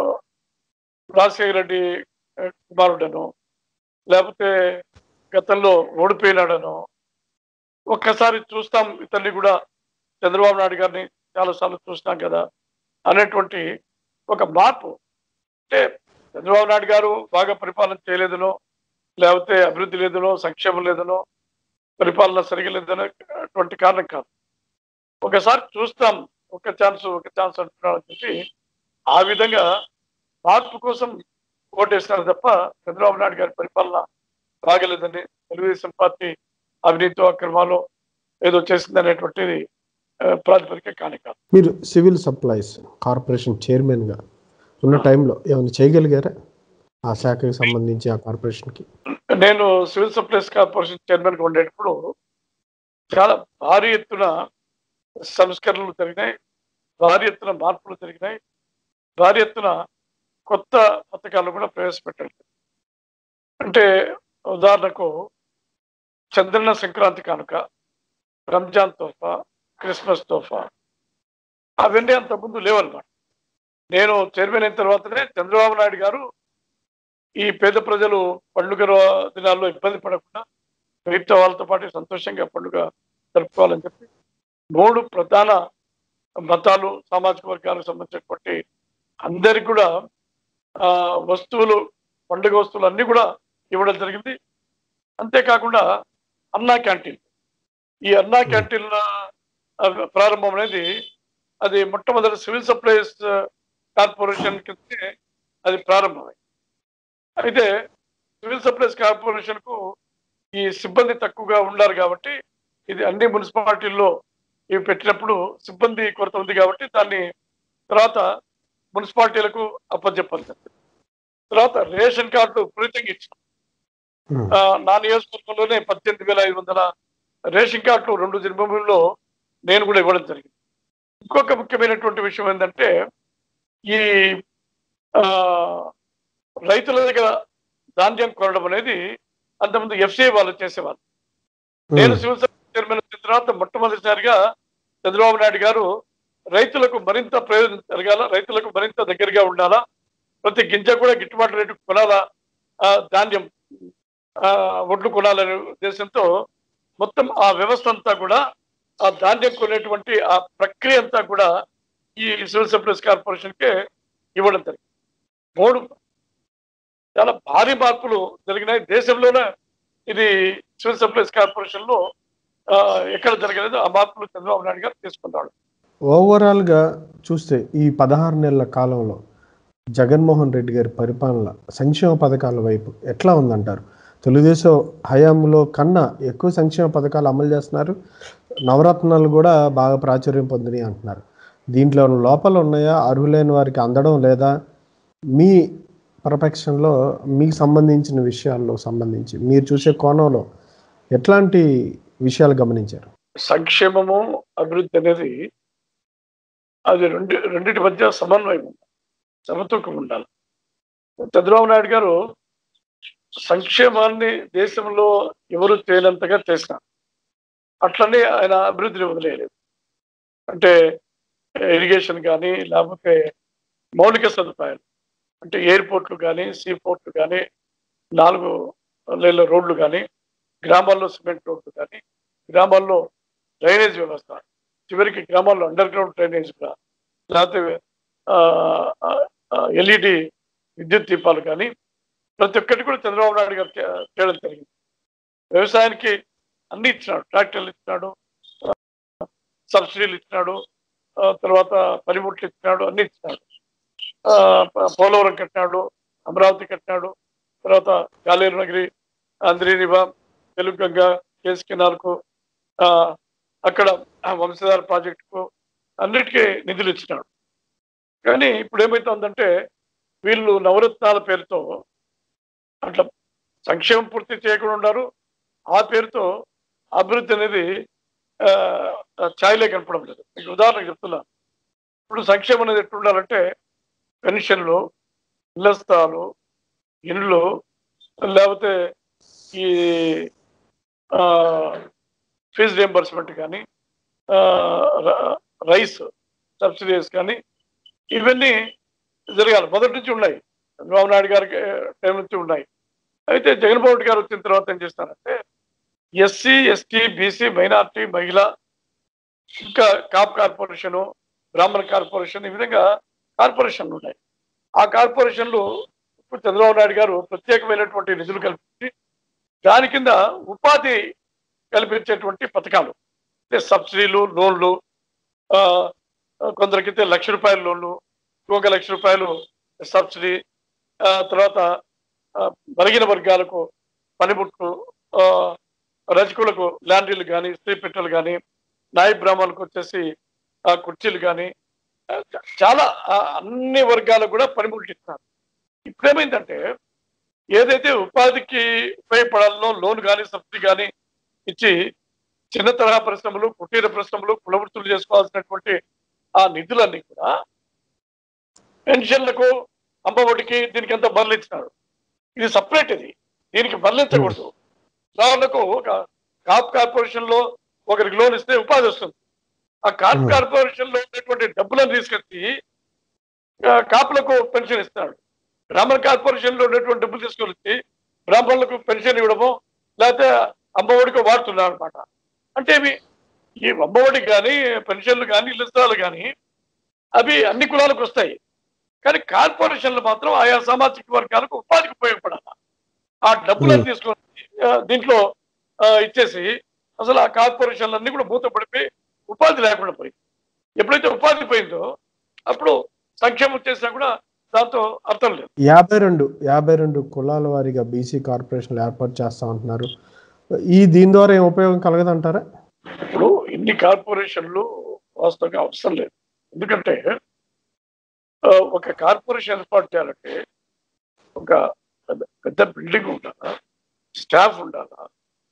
రాజశేఖర రెడ్డి ఆ, కుమారుడనో లేకపోతే గతంలో ఓడిపోయినాడనో ఒక్కసారి చూస్తాం ఇతన్ని కూడా చంద్రబాబు నాయుడు గారిని చాలాసార్లు చూసినాం కదా అనేటువంటి ఒక మార్పు అంటే చంద్రబాబు నాయుడు గారు బాగా పరిపాలన చేయలేదనో లేకపోతే అభివృద్ధి లేదనో సంక్షేమం లేదనో పరిపాలన సరిగా లేదనో అటువంటి కారణం కాదు ఒకసారి చూస్తాం ఒక ఛాన్స్ ఒక ఛాన్స్ అంటున్నాడు అని చెప్పి ఆ విధంగా మార్పు కోసం ఓటేసినారు తప్ప చంద్రబాబు నాయుడు గారి పరిపాలన బాగలేదని తెలుగుదేశం పార్టీ అవినీతి అక్రమాలు ఏదో చేసింది అనేటువంటిది ఆ, ప్రాతిపదిక కాని కాదు మీరు సివిల్ సప్లైస్ కార్పొరేషన్ చైర్మన్గా ఉన్న టైంలో ఏమైనా చేయగలిగారా ఆ శాఖకి సంబంధించి ఆ కార్పొరేషన్కి నేను సివిల్ సప్లైస్ కార్పొరేషన్ చైర్మన్ గా ఉండేటప్పుడు చాలా భారీ ఎత్తున సంస్కరణలు జరిగినాయి భారీ ఎత్తున మార్పులు జరిగినాయి భారీ ఎత్తున కొత్త పథకాలు కూడా ప్రవేశపెట్టారు అంటే ఉదాహరణకు చంద్రన సంక్రాంతి కానుక రంజాన్ తోఫా క్రిస్మస్ తోఫా అవన్నీ అంతకుముందు లేవన్నమాట నేను చైర్మన్ అయిన తర్వాతనే చంద్రబాబు నాయుడు గారు ఈ పేద ప్రజలు పండుగ రో- దినాల్లో ఇబ్బంది పడకుండా మిగతా వాళ్ళతో పాటు సంతోషంగా పండుగ జరుపుకోవాలని చెప్పి మూడు ప్రధాన మతాలు సామాజిక వర్గాలకు సంబంధించినటువంటి అందరికి కూడా ఆ, వస్తువులు పండుగ వస్తువులు అన్ని కూడా ఇవ్వడం జరిగింది అంతేకాకుండా అన్నా క్యాంటీన్ ఈ అన్నా క్యాంటీన్ ప్రారంభం అనేది అది మొట్టమొదటి సివిల్ సప్లైస్ కార్పొరేషన్ కింద అది ప్రారంభమైంది అయితే సివిల్ సప్లైస్ కార్పొరేషన్ కు ఈ సిబ్బంది తక్కువగా ఉన్నారు కాబట్టి ఇది అన్ని మున్సిపాలిటీల్లో ఇవి పెట్టినప్పుడు సిబ్బంది కొరత ఉంది కాబట్టి దాన్ని తర్వాత మున్సిపాలిటీలకు అప్పచెప్పాలి తర్వాత రేషన్ కార్డు విపరీతంగా ఇచ్చాం ఉమ్. ఆ, నా నియోజకవర్గంలోనే పద్దెనిమిది వేల ఐదు వందల రేషన్ కార్డులు రెండు జన్మభూమిలో నేను కూడా ఇవ్వడం జరిగింది ఇంకొక ముఖ్యమైనటువంటి విషయం ఏంటంటే ఈ ఆ, రైతుల దగ్గర ధాన్యం కొనడం అనేది అంతకుముందు ఎఫ్సిఐ వాళ్ళు చేసేవాళ్ళు నేను ఉమ్. సివిల్ సప్లై చైర్మన్ వచ్చిన తర్వాత మొట్టమొదటిసారిగా చంద్రబాబు నాయుడు గారు రైతులకు మరింత ప్రయోజనం జరగాల రైతులకు మరింత దగ్గరగా ఉండాలా ప్రతి గింజ కూడా గిట్టుబాటు రేటు కొనాలా ఆ, ధాన్యం ఆ, ఒడ్లు కొనాలనే ఉద్దేశంతో మొత్తం ఆ వ్యవస్థ అంతా కూడా ఆ ధాన్యం కొనేటువంటి ఆ ప్రక్రియ అంతా కూడా ఈ సివిల్ సప్లైస్ కార్పొరేషన్ కే ఇవ్వడం జరిగింది మూడు చాలా భారీ మార్పులు జరిగినాయి దేశంలోనే ఇది సివిల్ సప్లైస్ కార్పొరేషన్ లో ఆ, ఎక్కడ జరగలేదు ఆ మార్పులు చంద్రబాబు నాయుడు గారు తీసుకున్నాడు ఓవరాల్గా చూస్తే ఈ పదహారు నెలల కాలంలో జగన్మోహన్ రెడ్డి గారి పరిపాలన సంక్షేమ పథకాల వైపు ఎట్లా ఉందంటారు తెలుగుదేశం హయాంలో కన్నా ఎక్కువ సంక్షేమ పథకాలు అమలు చేస్తున్నారు నవరత్నాలు కూడా బాగా ప్రాచుర్యం పొందినాయి అంటున్నారు దీంట్లో ఏమైనా లోపాలు ఉన్నాయా అర్హులైన వారికి అందడం లేదా మీ పర్ఫెక్షన్లో మీకు సంబంధించిన విషయాల్లో సంబంధించి మీరు చూసే కోణంలో ఎట్లాంటి విషయాలు గమనించారు సంక్షేమము అభివృద్ధి అనేది అది రెండు రెండింటి మధ్య సమన్వయం ఉండాలి సమతూకం ఉండాలి చంద్రబాబు నాయుడు గారు సంక్షేమాన్ని దేశంలో ఎవరు చేయనంతగా చేసినారు అట్లనే ఆయన అభివృద్ధిని వదిలేయలేదు అంటే ఇరిగేషన్ కానీ లేకపోతే మౌలిక సదుపాయాలు అంటే ఎయిర్పోర్ట్లు కానీ సీ పోర్ట్లు కానీ నాలుగు లేళ్ళ రోడ్లు కానీ గ్రామాల్లో సిమెంట్ రోడ్లు కానీ గ్రామాల్లో డ్రైనేజ్ వ్యవస్థ చివరికి గ్రామాల్లో అండర్ గ్రౌండ్ డ్రైనేజ్ కూడా లేకపోతే ఎల్ఈడి విద్యుత్ దీపాలు కానీ ప్రతి ఒక్కటి కూడా చంద్రబాబు నాయుడు గారు చే- చేయడం జరిగింది వ్యవసాయానికి అన్ని ఇచ్చినాడు ట్రాక్టర్లు ఇచ్చినాడు ఆ, సబ్సిడీలు ఇచ్చినాడు ఆ, తర్వాత పనిముట్లు ఇచ్చినాడు అన్ని ఇచ్చినాడు ఆ, ప- పోలవరం కట్టినాడు అమరావతి కట్టినాడు తర్వాత గాలేరు నగరి అంద్రీనివా తెలుగు గంగ కేసు కెనాల్కు ఆ, అక్కడ ఆ వంశధార ప్రాజెక్టుకు అన్నిటికీ నిధులు ఇచ్చినాడు కానీ ఇప్పుడు ఏమవుతుందంటే వీళ్ళు నవరత్నాల పేరుతో అట్లా సంక్షేమం పూర్తి చేయకుండా ఉన్నారు ఆ పేరుతో అభివృద్ధి అనేది ఆ, ఛాయలే కనపడం లేదు మీకు ఉదాహరణకు చెప్తున్నా ఇప్పుడు సంక్షేమం అనేది ఎట్లా ఉండాలంటే పెన్షన్లు ఇళ్ల స్థలాలు ఇండ్లు లేకపోతే ఈ ఆ, ఫీజు రియంబర్స్మెంట్ కానీ ఆ, ర- రైస్ సబ్సిడీస్ కానీ ఇవన్నీ జరగాలి మొదటి నుంచి ఉన్నాయి చంద్రబాబు నాయుడు గారికి టైం నుంచి ఉన్నాయి అయితే జగన్మోహన్ రెడ్డి గారు వచ్చిన తర్వాత ఏం చేస్తారంటే ఎస్సీ ఎస్టీ బీసీ మైనార్టీ మహిళ ఇంకా కాప్ కార్పొరేషను బ్రాహ్మణ కార్పొరేషన్ ఈ విధంగా కార్పొరేషన్లు ఉన్నాయి ఆ కార్పొరేషన్లు ఇప్పుడు చంద్రబాబు నాయుడు గారు ప్రత్యేకమైనటువంటి నిధులు కల్పించి దాని కింద ఉపాధి కల్పించేటువంటి పథకాలు అంటే సబ్సిడీలు లోన్లు ఆ, కొందరికైతే లక్ష రూపాయల లోన్లు ఇంకొక లక్ష రూపాయలు సబ్సిడీ ఆ, తర్వాత ఆ, బలిగిన వర్గాలకు పనిముట్లు ఆ, రజకులకు ల్యాండ్రీలు కానీ స్త్రీ పెట్టెలు కానీ నాయ బ్రాహ్మణులకు వచ్చేసి ఆ, కుర్చీలు కానీ ఆ, చ- చాలా ఆ, అన్ని వర్గాలకు కూడా పనిముట్లు ఇస్తున్నారు ఇప్పుడేమైందంటే ఏదైతే ఉపాధికి ఉపయోగపడాలనో లోన్ కానీ సబ్సిడీ కానీ ఇచ్చి చిన్న తరహా పరిశ్రమలు కుటీర పరిశ్రమలు కులవృత్తులు చేసుకోవాల్సినటువంటి ఆ నిధులన్నీ కూడా పెన్షన్లకు అమ్మఒడికి దీనికి అంతా బదిలించినాడు ఇది సపరేట్ ఇది దీనికి బదిలించకూడదు ఉదాహరణకు ఒక కాప్ కార్పొరేషన్ లో ఒకరికి లోన్ ఇస్తే ఉపాధి వస్తుంది ఆ కాప్ Hmm. కార్పొరేషన్ లో ఉన్నటువంటి డబ్బులను తీసుకొచ్చి ఆ, కాపులకు పెన్షన్ ఇస్తాడు బ్రాహ్మణ కార్పొరేషన్ లో ఉన్నటువంటి డబ్బులు తీసుకొని వచ్చి బ్రాహ్మణులకు పెన్షన్ ఇవ్వడము లేకపోతే అమ్మఒడికి వాడుతున్నాడు అనమాట అంటే ఇవి ఈ అమ్మఒడికి కానీ పెన్షన్లు కానీ ఇళ్ల స్థలాలు కానీ అవి అన్ని కులాలకు వస్తాయి కానీ కార్పొరేషన్లు మాత్రం ఆయా సామాజిక వర్గాలకు ఉపాధికి ఉపయోగపడాలి ఆ డబ్బులను Hmm. తీసుకొని ఆ, దీంట్లో ఆ, ఇచ్చేసి అసలు ఆ కార్పొరేషన్లన్నీ కూడా మూత పడిపోయి ఉపాధి లేకుండా పోయింది ఎప్పుడైతే ఉపాధి పోయిందో అప్పుడు సంక్షేమం చేసినా కూడా దాంతో అర్థం లేదు యాభై రెండు యాభై రెండు కులాల వారీగా బీసీ కార్పొరేషన్లు ఏర్పాటు చేస్తా ఉంటున్నారు ఈ దీని ద్వారా ఏం ఉపయోగం కలగదంటారా ఇప్పుడు ఇన్ని కార్పొరేషన్లు వాస్తవంగా అవసరం లేదు ఎందుకంటే ఆ, ఒక కార్పొరేషన్ ఏర్పాటు చేయాలంటే ఒక పెద్ద పెద్ద బిల్డింగ్ ఉండాలా స్టాఫ్ ఉండాలా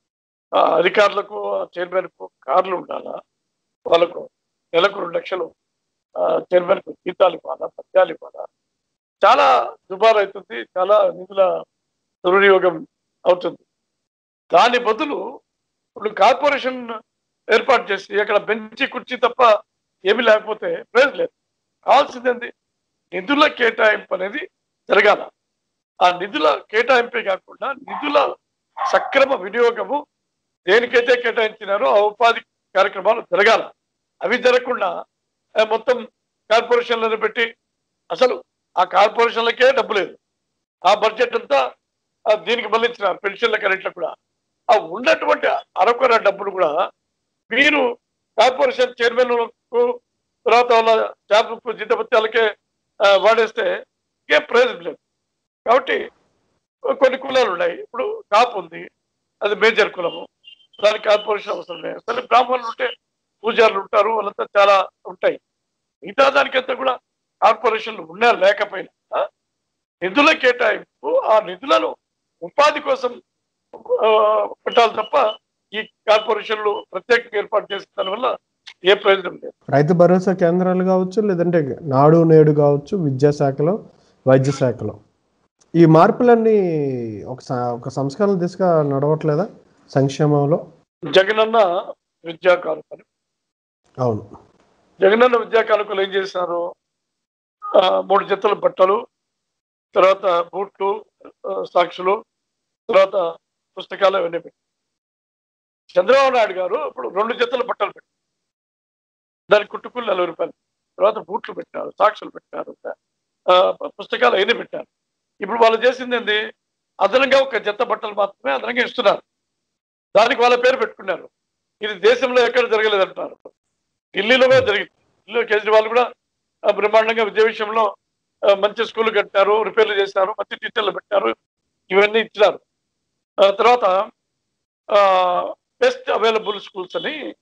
ఆ అధికారులకు చైర్మన్కు కార్లు ఉండాలా వాళ్ళకు నెలకు రెండు లక్షలు చైర్మన్కు జీతాలు ఇవ్వాలా పద్యాలు ఇవ్వాలా చాలా దుబారు అవుతుంది చాలా నిధుల దుర్వినియోగం అవుతుంది దాని బదులు ఇప్పుడు కార్పొరేషన్ ఏర్పాటు చేసి అక్కడ బెంచి కుర్చీ తప్ప ఏమీ లేకపోతే ప్రయోజనం లేదు కావాల్సింది ఏంది నిధుల కేటాయింపు అనేది జరగాల ఆ నిధుల కేటాయింపే కాకుండా నిధుల సక్రమ వినియోగము దేనికైతే కేటాయించినారో ఆ ఉపాధి కార్యక్రమాలు జరగాల అవి జరగకుండా ఆ, మొత్తం కార్పొరేషన్లను పెట్టి అసలు ఆ కార్పొరేషన్లకే డబ్బు లేదు ఆ బడ్జెట్ అంతా ఆ, దీనికి మళ్ళించినారు పెన్షన్ల కరెంట్లకు కూడా ఆ ఉన్నటువంటి అరకొర డబ్బులు కూడా మీరు కార్పొరేషన్ చైర్మన్లకు తర్వాత వాళ్ళ స్టాఫ్కు జీతపత్యాలకే ఆ, వాడేస్తే ఇంకేం ప్రయోజనం లేదు కాబట్టి కొన్ని కులాలు ఉన్నాయి ఇప్పుడు కాపు ఉంది అది మేజర్ కులము దానికి కార్పొరేషన్ అవసరం లేదు సరే బ్రాహ్మణులు ఉంటే పూజారులు ఉంటారు వాళ్ళంతా చాలా ఉంటాయి మిగతా దానికంతా కూడా కార్పొరేషన్లు ఉన్నా లేకపోయినా ఆ, నిధుల కేటాయింపు ఆ నిధులను ఉపాధి కోసం ఆ, పెట్టాలి తప్ప ఈ కార్పొరేషన్లు ప్రత్యేకంగా ఏర్పాటు చేసిన దానివల్ల ఏ ప్రయోజనం లేదు రైతు భరోసా కేంద్రాలు కావచ్చు లేదంటే నాడు నేడు కావచ్చు విద్యాశాఖలో వైద్య శాఖలో ఈ మార్పులన్నీ ఒక స- ఒక సంస్కరణ దిశగా నడవట్లేదా సంక్షేమంలో జగనన్న విద్యా కానుకలు అవును జగనన్న విద్యా కానుకలు ఏం చేశారు ఆ, మూడు జతల బట్టలు తర్వాత బూట్లు ఆ, సాక్షులు తర్వాత పుస్తకాలు ఇవన్నీ పెట్టి చంద్రబాబు నాయుడు గారు ఇప్పుడు రెండు జతల బట్టలు పెట్టారు దానికి కుట్టుకులు నలభై రూపాయలు తర్వాత బూట్లు పెట్టారు సాక్షులు పెట్టారు ఆ, పుస్తకాలు అవన్నీ పెట్టారు ఇప్పుడు వాళ్ళు చేసింది ఏంది అదనంగా ఒక జత బట్టలు మాత్రమే అదనంగా ఇస్తున్నారు దానికి వాళ్ళ పేరు పెట్టుకున్నారు ఇది దేశంలో ఎక్కడ జరగలేదంటారు ఢిల్లీలో కూడా జరిగింది ఢిల్లీలో కేజ్రీవాల్ కూడా ఆ, బ్రహ్మాండంగా విద్య విషయంలో ఆ, మంచి స్కూల్ కట్టారు రిపేర్లు చేశారు మంచి టీచర్లు పెట్టారు ఇవన్నీ ఇచ్చినారు ఆ, తర్వాత బెస్ట్ అవైలబుల్ స్కూల్స్ అని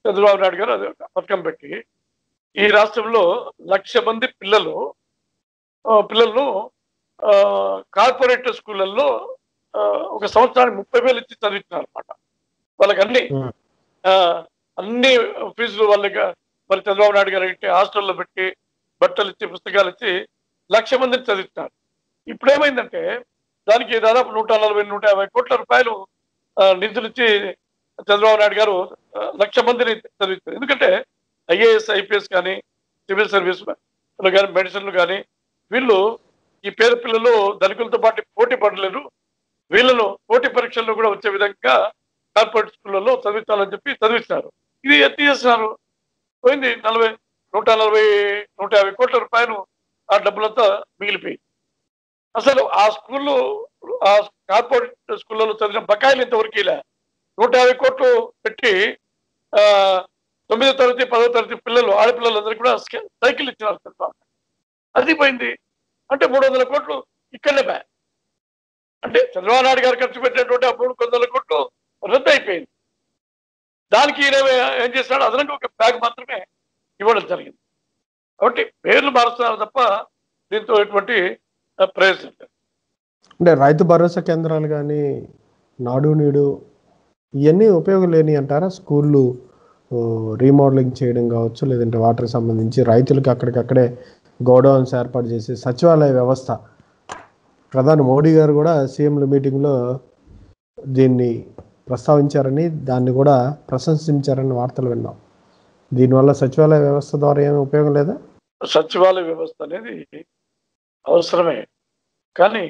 చంద్రబాబు నాయుడు గారు అది ఒక పథకం పెట్టి ఈ రాష్ట్రంలో లక్ష మంది పిల్లలు ఆ, పిల్లలను ఆ, కార్పొరేట్ స్కూళ్ళల్లో ఆ, ఒక సంవత్సరానికి ముప్పై వేలు ఇచ్చి చదివిస్తున్నారు అనమాట వాళ్ళకి అన్ని Hmm. ఆ, అన్ని ఫీజులు వాళ్ళకి మరి చంద్రబాబు నాయుడు గారు ఇంటి హాస్టల్లో పెట్టి బట్టలు ఇచ్చి పుస్తకాలు ఇచ్చి లక్ష మందిని చదివిస్తున్నారు ఇప్పుడు ఏమైందంటే దానికి దాదాపు నూట నలభై నూట యాభై కోట్ల రూపాయలు ఆ, నిధులు ఇచ్చి చంద్రబాబు నాయుడు గారు ఆ, లక్ష మందిని చదివిస్తారు ఎందుకంటే ఐఏఎస్ ఐపీఎస్ కానీ సివిల్ సర్వీస్ కానీ మెడిసిన్లు కానీ వీళ్ళు ఈ పేద పిల్లలు ధనికులతో పాటు పోటీ పడలేరు వీళ్ళను పోటీ పరీక్షల్లో కూడా వచ్చే విధంగా కార్పొరేట్ స్కూళ్ళలో చదివించాలని చెప్పి చదివిస్తున్నారు ఇది ఎత్తి చేస్తున్నారు పోయింది నలభై నూట నలభై నూట యాభై కోట్ల రూపాయలు ఆ డబ్బులంతా మిగిలిపోయి అసలు ఆ స్కూల్లో ఆ కార్పొరేట్ స్కూళ్ళలో చదివిన బకాయిలు ఇంతవరకు ఇలా నూట యాభై కోట్లు పెట్టి ఆ, తొమ్మిదో తరగతి పదో తరగతి పిల్లలు ఆడపిల్లలందరికీ కూడా స్కే- సైకిల్ ఇచ్చినారు చంద్రబాబు అది పోయింది అంటే మూడు వందల కోట్లు ఇక్కడనే పోయా అంటే చంద్రబాబు నాయుడు గారు ఖర్చు పెట్టినటువంటి ఆ మూడు వందల కోట్లు రద్దు అయిపోయింది దానికి ఈయన ఏం చేస్తాడు అదనంగా ఒక బ్యాగ్ మాత్రమే ఇవ్వడం జరిగింది కాబట్టి పేర్లు మారుస్తున్నారు తప్ప దీంతో ఎటువంటి ఆ, ప్రయోజనం లేదు అంటే రైతు భరోసా కేంద్రాలు కానీ నాడు నీడు ఇవన్నీ ఉపయోగం లేని అంటారా స్కూళ్ళు ఓ, రీమోడలింగ్ చేయడం కావచ్చు లేదంటే వాటర్ సంబంధించి రైతులకు అక్కడికక్కడే గోడౌన్స్ ఏర్పాటు చేసి సచివాలయ వ్యవస్థ ప్రధాని మోడీ గారు కూడా సీఎంల మీటింగ్లో దీన్ని ప్రస్తావించారని దాన్ని కూడా ప్రశంసించారని వార్తలు విన్నాం దీనివల్ల సచివాలయ వ్యవస్థ ద్వారా ఏమీ ఉపయోగం లేదా సచివాలయ వ్యవస్థ అనేది అవసరమే కానీ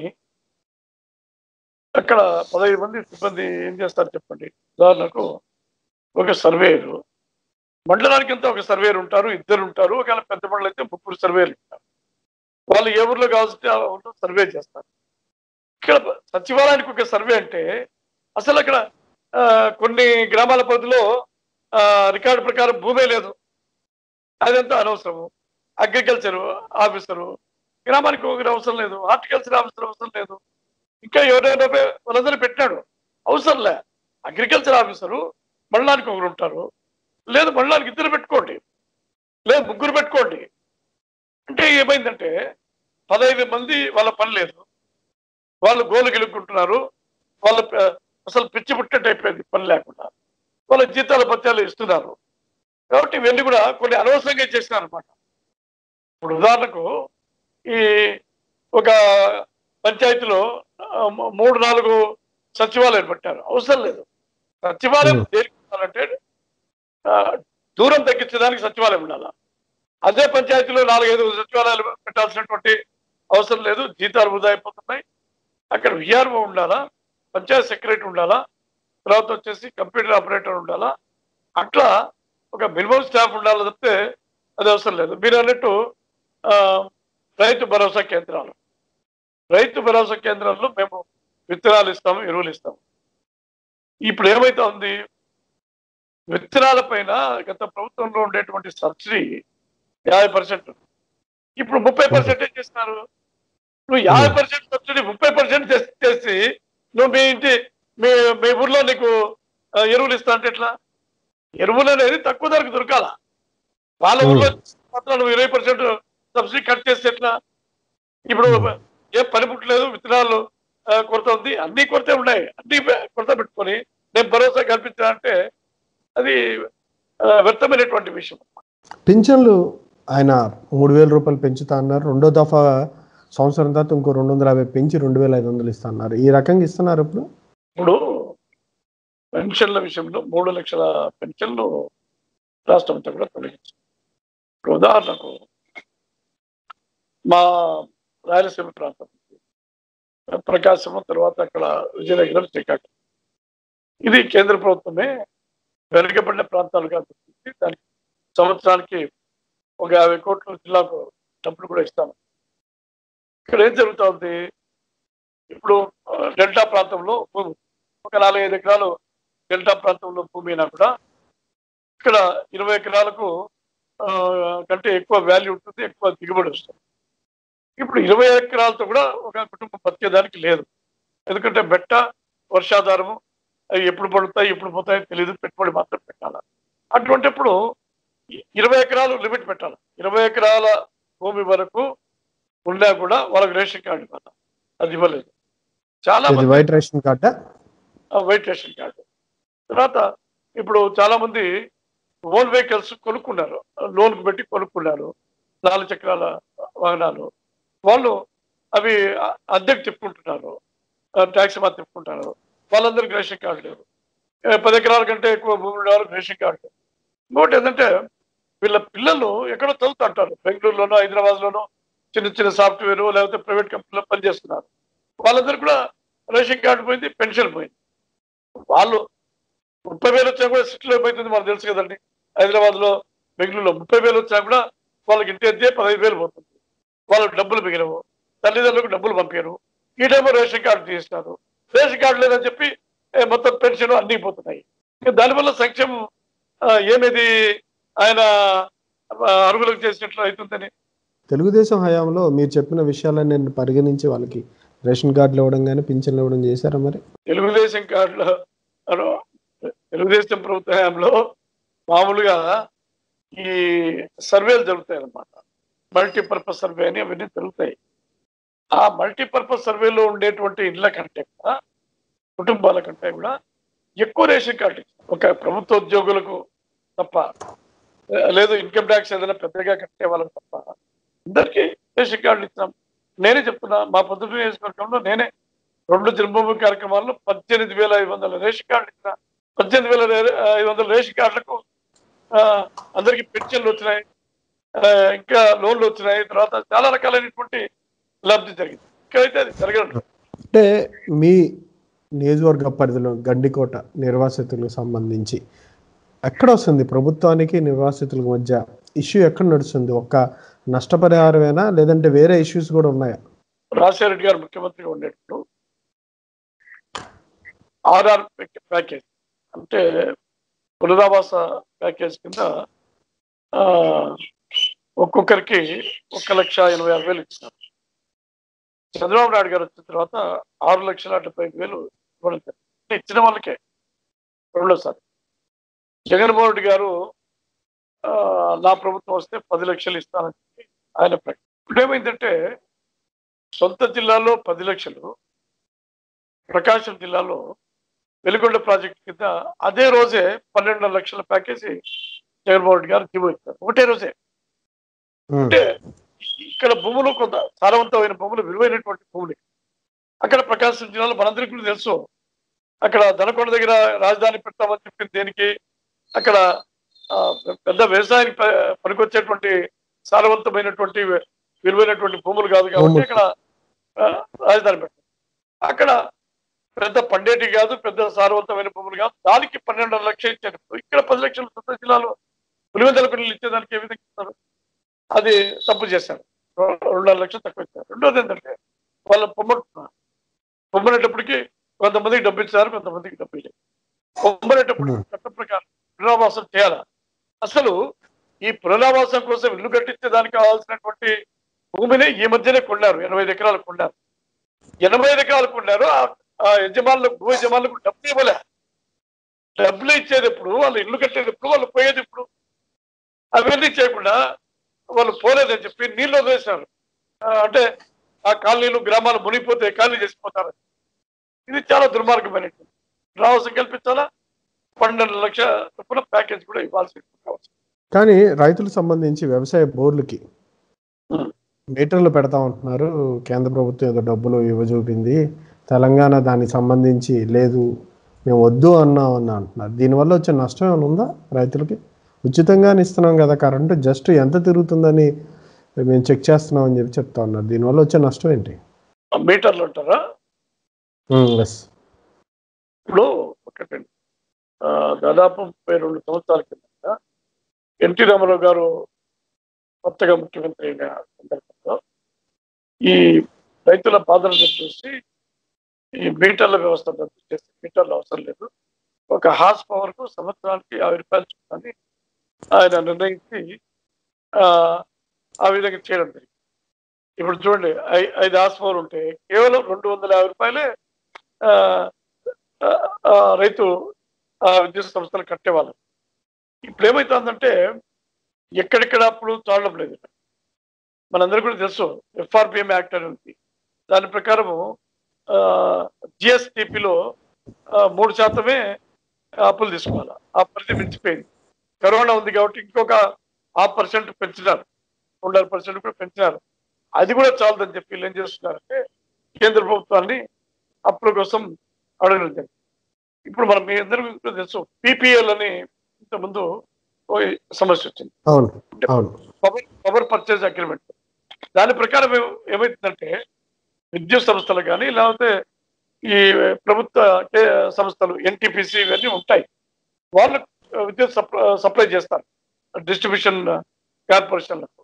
అక్కడ పదహైదు మంది సిబ్బంది ఏం చేస్తారు చెప్పండి ఉదాహరణకు ఒక సర్వేయరు మండలానికి అంతా ఒక సర్వేయర్ ఉంటారు ఇద్దరు ఉంటారు ఒకవేళ పెద్ద మండలం అయితే ముగ్గురు సర్వేయర్లు ఉంటారు వాళ్ళు ఏ ఊర్లో కావాల్సి ఆ ఊర్లో సర్వే చేస్తారు ఇక్కడ సచివాలయానికి ఒక సర్వే అంటే అసలు అక్కడ ఆ, కొన్ని గ్రామాల పరిధిలో ఆ, రికార్డు ప్రకారం భూమే లేదు అదంతా అనవసరము అగ్రికల్చర్ ఆఫీసరు గ్రామానికి ఒకరు అవసరం లేదు హార్టికల్చర్ ఆఫీసర్ అవసరం లేదు ఇంకా ఎవరైనా పే- వాళ్ళందరూ పెట్టాడు అవసరం లే అగ్రికల్చర్ ఆఫీసరు మండలానికి ఒకరు ఉంటారు లేదు మండలానికి ఇద్దరు పెట్టుకోండి లేదు ముగ్గురు పెట్టుకోండి అంటే ఏమైందంటే పదహైదు మంది వాళ్ళ పని లేదు వాళ్ళు గోలు గెలుక్కుంటున్నారు వాళ్ళ ప- అసలు పిచ్చి పుట్టేట్టు అయిపోయింది పని లేకుండా వాళ్ళ జీతాల పత్యాలు ఇస్తున్నారు కాబట్టి ఇవన్నీ కూడా కొన్ని అనవసరంగా చేసినారు అనమాట ఇప్పుడు ఉదాహరణకు ఈ ఒక పంచాయతీలో ఆ, మ- మూడు నాలుగు సచివాలయాలు పెట్టారు అవసరం లేదు సచివాలయం Hmm. దేనికి ఉండాలంటే ఆ, దూరం తగ్గించడానికి సచివాలయం ఉండాలి అదే పంచాయతీలో నాలుగైదు సచివాలయాలు పెట్టాల్సినటువంటి అవసరం లేదు జీతాలు వృధా అయిపోతున్నాయి అక్కడ విఆర్ఓ ఉండాలా పంచాయత్ సెక్రటరీ ఉండాలా తర్వాత వచ్చేసి కంప్యూటర్ ఆపరేటర్ ఉండాలా అట్లా ఒక మినిమం స్టాఫ్ ఉండాలి తప్పితే అది అవసరం లేదు మీరు అన్నట్టు ఆ, రైతు భరోసా కేంద్రాలు రైతు భరోసా కేంద్రాల్లో మేము విత్తనాలు ఇస్తాము ఎరువులు ఇస్తాము ఇప్పుడు ఏమైతే ఉంది విత్తనాల పైన గత ప్రభుత్వంలో ఉండేటువంటి సబ్సిడీ యాభై పర్సెంట్ ఇప్పుడు ముప్పై పర్సెంట్ చేస్తున్నారు నువ్వు యాభై పర్సెంట్ సబ్సిడీ ముప్పై పర్సెంట్ చేసి నువ్వు మీ ఇంటి మీ మీ ఊర్లో నీకు ఆ, ఎరువులు ఇస్తా అంటే ఎట్లా ఎరువులు అనేది తక్కువ ధరకు దొరకాల వాళ్ళ ఊర్లో మాత్రం నువ్వు ఇరవై పర్సెంట్ సబ్సిడీ కట్ చేస్తే ఎట్లా ఇప్పుడు ఏం పనిముట్లేదు విత్తనాలు ఆ, కొరత ఉంది అన్ని కొరతే ఉన్నాయి అన్ని పె- కొరత పెట్టుకొని నేను భరోసా కల్పించా అంటే అది ఆ, వ్యర్థమైనటువంటి విషయం పింఛన్లు ఆయన మూడు వేల రూపాయలు పెంచుతా అన్నారు రెండో దఫా సంవత్సరం తర్వాత ఇంకో రెండు వందల యాభై పెంచి రెండు వేల ఐదు వందలు ఇస్తా అన్నారు ఈ రకంగా ఇస్తున్నారు ఇప్పుడు ఇప్పుడు పెన్షన్ల విషయంలో మూడు లక్షల పెన్షన్లు రాష్ట్రం అంతా కూడా తొలగించారు ఇప్పుడు ఉదాహరణకు మా రాయలసీమ ప్రాంతం ఉంది. ప్రకాశం తర్వాత అక్కడ విజయనగరం శ్రీకాకుళం ఇది కేంద్ర ప్రభుత్వమే వెనుకబడిన ప్రాంతాలుగా గుర్తించి దానికి సంవత్సరానికి ఒక యాభై కోట్ల జిల్లాకు డబ్బులు కూడా ఇస్తాము ఇక్కడ ఏం జరుగుతుంది ఇప్పుడు ఆ, డెల్టా ప్రాంతంలో భూమి ఒక నాలుగైదు ఎకరాలు డెల్టా ప్రాంతంలో భూమి అయినా కూడా ఇక్కడ ఇరవై ఎకరాలకు ఆ, కంటే ఎక్కువ వాల్యూ ఉంటుంది ఎక్కువ దిగుబడి వస్తుంది ఇప్పుడు ఇరవై ఎకరాలతో కూడా ఒక కుటుంబం బతికేదానికి లేదు ఎందుకంటే బెట్ట వర్షాధారము అవి ఎప్పుడు పడుతాయి ఎప్పుడు పోతాయో తెలియదు పెట్టుబడి మాత్రం పెట్టాలి అటువంటిప్పుడు ఇ- ఇరవై ఎకరాలు లిమిట్ పెట్టాలి ఇరవై ఎకరాల భూమి వరకు ఉన్నా కూడా వాళ్ళకి రేషన్ కార్డు ఇవ్వాలి అది ఇవ్వలేదు చాలా ఇది మంది వైట్ రేషన్ కార్డా వైట్ రేషన్ కార్డు తర్వాత ఇప్పుడు చాలా మంది ఓన్ వెహికల్స్ కొనుక్కున్నారు లోన్ పెట్టి కొనుక్కున్నారు నాలుగు చక్రాల వాహనాలు వాళ్ళు అవి అ- అద్దెకు తిప్పుకుంటున్నారు ట్యాక్సీ మాత్రం తిప్పుకుంటారు వాళ్ళందరికీ రేషన్ కార్డు లేవు ఏ పది ఎకరాల కంటే ఎక్కువ భూమి ఉన్న వాళ్ళకి రేషన్ కార్డు లేవు. ఇంకోటి ఏంటంటే వీళ్ళ పిల్లలు ఎక్కడో చదువుతుంటారు బెంగళూరులోనో హైదరాబాద్లోనో చిన్న చిన్న సాఫ్ట్వేర్ లేకపోతే ప్రైవేట్ కంపెనీలో పనిచేస్తున్నారు వాళ్ళందరూ కూడా రేషన్ కార్డు పోయింది పెన్షన్ పోయింది వాళ్ళు ముప్పై వేలు వచ్చినా కూడా సిటీలో పోతుంది మనకు తెలుసు కదండి హైదరాబాద్ లో బెంగళూరులో ముప్పై వేలు వచ్చినా కూడా వాళ్ళకి ఇంటి అద్దె పదహైదు వేలు పోతుంది వాళ్ళకి డబ్బులు మిగిలవు తల్లిదండ్రులకు డబ్బులు పంపారు ఈ టైంలో రేషన్ కార్డు తీస్తారు రేషన్ కార్డు లేదని చెప్పి ఏ, మొత్తం పెన్షన్ అన్ని పోతున్నాయి ఇక దానివల్ల సంక్షేమం ఆ, ఏమిది ఆయన ఆ, అరుగులకు చేసినట్లు అవుతుందని తెలుగుదేశం హయాంలో మీరు చెప్పిన విషయాలను నేను పరిగణించి వాళ్ళకి రేషన్ కార్డులు ఇవ్వడం కానీ పింఛన్లు ఇవ్వడం చేశారా మరి తెలుగుదేశం కార్డులో అను తెలుగుదేశం ప్రభుత్వ హయాంలో మామూలుగా ఈ సర్వేలు జరుగుతాయి అన్నమాట మల్టీపర్పస్ సర్వే అని అవన్నీ జరుగుతాయి ఆ మల్టీపర్పస్ సర్వేలో ఉండేటువంటి ఇళ్ళ కంటే కూడా కుటుంబాల కంటే కూడా ఎక్కువ రేషన్ కార్డు ఇచ్చారు. ఒక ప్రభుత్వ ఉద్యోగులకు తప్ప లేదు ఇన్కమ్ ట్యాక్స్ ఏదైనా పెద్దగా కట్టే వాళ్ళకి తప్ప అందరికీ రేషన్ కార్డులు ఇచ్చాం నేనే చెప్తున్నా మా పొద్దుట నియోజకవర్గంలో నేనే రెండు జన్మభూమి కార్యక్రమాల్లో పద్దెనిమిది వేల ఐదు వందల రేషన్ కార్డులు ఇచ్చిన పద్దెనిమిది వేల రే- ఐదు వందల రేషన్ కార్డులకు ఆ, అందరికీ పెన్షన్లు వచ్చినాయి ఆ, ఇంకా లోన్లు వచ్చినాయి తర్వాత చాలా రకాలైనటువంటి లబ్ధి జరిగింది ఇక్కడైతే అది జరగదు అంటే మీ నియోజకవర్గ పరిధిలో గండికోట నిర్వాసితులకు సంబంధించి ఎక్కడ వస్తుంది ప్రభుత్వానికి నిర్వాసితులకు మధ్య ఇష్యూ ఎక్కడ నడుస్తుంది ఒక్క నష్టపరిహారమేనా లేదంటే వేరే ఇష్యూస్ కూడా ఉన్నాయా రాజశేఖర రెడ్డి గారు ముఖ్యమంత్రిగా ఉండేటప్పుడు ఆర్ఆర్ ప్యాకేజ్ అంటే పునరావాస ప్యాకేజ్ కింద ఆ, ఒక్కొక్కరికి ఒక లక్ష ఎనభై ఆరు వేలు ఇచ్చినారు చంద్రబాబు నాయుడు గారు వచ్చిన తర్వాత ఆరు లక్షల డెబ్బై ఐదు వేలు ఇవ్వడం జరిగింది. అంటే ఇచ్చిన వాళ్ళకే రెండోసారి జగన్మోహన్ రెడ్డి గారు ఆ, నా ప్రభుత్వం వస్తే పది లక్షలు ఇస్తానని చెప్పి ఆయన ప్రకటన ఇప్పుడు ఏమైందంటే సొంత జిల్లాలో పది లక్షలు ప్రకాశం జిల్లాలో వెలుగొండ ప్రాజెక్ట్ కింద అదే రోజే పన్నెండు లక్షల ప్యాకేజీ జగన్మోహన్ రెడ్డి గారు జీవో ఇస్తారు ఒకటే రోజే ఉమ్. అంటే ఇక్కడ భూములు కొంత సారవంతమైన భూములు విలువైనటువంటి భూములు అక్కడ ప్రకాశం జిల్లాలో మనందరికీ కూడా తెలుసు అక్కడ దనకొండ దగ్గర రాజధాని పెట్టామని చెప్పింది దేనికి అక్కడ ఆ, పెద్ద వ్యవసాయానికి ప- పనికొచ్చేటువంటి సారవంతమైనటువంటి విలువైనటువంటి భూములు కాదు కాబట్టి భూములు. అక్కడ ఆ, రాజధాని పెట్టాం అక్కడ పెద్ద పండేటి కాదు పెద్ద సారవంతమైన భూములు కాదు దానికి పన్నెండు లక్షలు ఇచ్చారు ఇక్కడ పది లక్షలు సొంత జిల్లాలో పులివెందల పిల్లలు ఇచ్చేదానికి ఏ విధంగా ఇస్తారు అది తప్పు చేశారు రెండున్నర లక్షలు తక్కువ ఇచ్చారు రెండోది ఏంటంటే వాళ్ళు పొమ్మంటున్నారు పొమ్మనేటప్పటికి కొంతమందికి డబ్బు ఇచ్చారు కొంతమందికి డబ్బు ఇవ్వలేదు పొమ్మనేటప్పుడు చట్ట ప్రకారం పునరావాసం చేయాలా అసలు ఈ పునరావాసం కోసం ఇల్లు కట్టించే దానికి కావాల్సినటువంటి భూమిని ఈ మధ్యనే కొన్నారు ఎనభై ఐదు ఎకరాలు కొన్నారు ఎనభై ఐదు ఎకరాలు కొన్నారు ఆ- ఆ యజమానులకు భూ యజమానులకు డబ్బులు ఇవ్వలే డబ్బులు ఇచ్చేది ఎప్పుడు వాళ్ళు ఇల్లు కట్టేది ఎప్పుడు వాళ్ళు పోయేది ఇప్పుడు అవన్నీ చేయకుండా వాళ్ళు పోలేదని చెప్పి నీళ్ళు వదిలేశారు ఆ, అంటే ఆ కాలనీలు గ్రామాలు మునిగిపోతే ఖాళీ చేసిపోతారు ఇది చాలా దుర్మార్గమైనటువంటి రావాల్సి కల్పించాలా పన్నెండు లక్షల చొప్పున ప్యాకేజ్ కూడా ఇవ్వాల్సి కావచ్చు కానీ రైతులకు సంబంధించి వ్యవసాయ బోర్డులకి ఉమ్. మీటర్లు పెడతా ఉంటున్నారు కేంద్ర ప్రభుత్వం ఏదో డబ్బులు ఇవ్వజూపింది తెలంగాణ దానికి సంబంధించి లేదు మేము వద్దు అన్నాం అని అంటున్నారు దీనివల్ల వచ్చే నష్టం ఏమైనా ఉందా రైతులకి ఉచితంగానే ఇస్తున్నాం కదా కరెంటు జస్ట్ ఎంత తిరుగుతుందని మేము చెక్ చేస్తున్నాం అని చెప్పి చెప్తా ఉన్నారు దీనివల్ల వచ్చే నష్టం ఏంటి ఆ మీటర్లు అంటారా ఎస్ ఇప్పుడు ఒకటండి ఆ, దాదాపు ముప్పై రెండు సంవత్సరాల కింద ఎన్టీ రామారావు గారు కొత్తగా ముఖ్యమంత్రి అయిన సందర్భంలో ఈ రైతుల బాధలను చూసి ఈ మీటర్ల వ్యవస్థ రద్దు చేసి మీటర్లు అవసరం లేదు ఒక హార్స్ పవర్ కు సంవత్సరానికి యాభై రూపాయలు చూడాలని ఆయన నిర్ణయించి ఆ, ఆ విధంగా చేయడం జరిగింది ఇప్పుడు చూడండి ఐ- ఐదు హార్స్ పవర్ ఉంటే కేవలం రెండు వందల యాభై రూపాయలే ఆ, ఆ, ఆ, రైతు ఆ విద్యుత్ సంస్థలు కట్టేవాళ్ళు ఇప్పుడు ఏమవుతుందంటే ఎక్కడెక్కడ అప్పుడు తాళం లేదు మనందరికీ కూడా తెలుసు ఎఫ్ఆర్పిఎం యాక్ట్ అని ఉంది దాని ప్రకారము జిఎస్టిపిలో మూడు శాతమే అప్పులు తీసుకోవాలి ఆ పరిధి మించిపోయింది కరోనా ఉంది కాబట్టి ఇంకొక హాఫ్ పర్సెంట్ పెంచినారు రెండున్నర పర్సెంట్ కూడా పెంచినారు అది కూడా చాలదని చెప్పి వీళ్ళు ఏం చేస్తున్నారంటే కేంద్ర ప్రభుత్వాన్ని అప్పుల కోసం అడగడం జరిగింది ఇప్పుడు మనం మీ అందరికీ కూడా తెలుసు పీపీఎల్ అని ఇంతకుముందు ఓ సమస్య వచ్చింది అవును అవును పవర్ పవర్ పర్చేజ్ అగ్రిమెంట్ దాని ప్రకారం ఏం- ఏమైతుందంటే విద్యుత్ సంస్థలు కానీ లేకపోతే ఈ ప్రభుత్వ కే- సంస్థలు ఎన్టీపీసీ ఇవన్నీ ఉంటాయి వాళ్ళు విద్యుత్ సప్లై సప్లై చేస్తారు డిస్ట్రిబ్యూషన్ కార్పొరేషన్లకు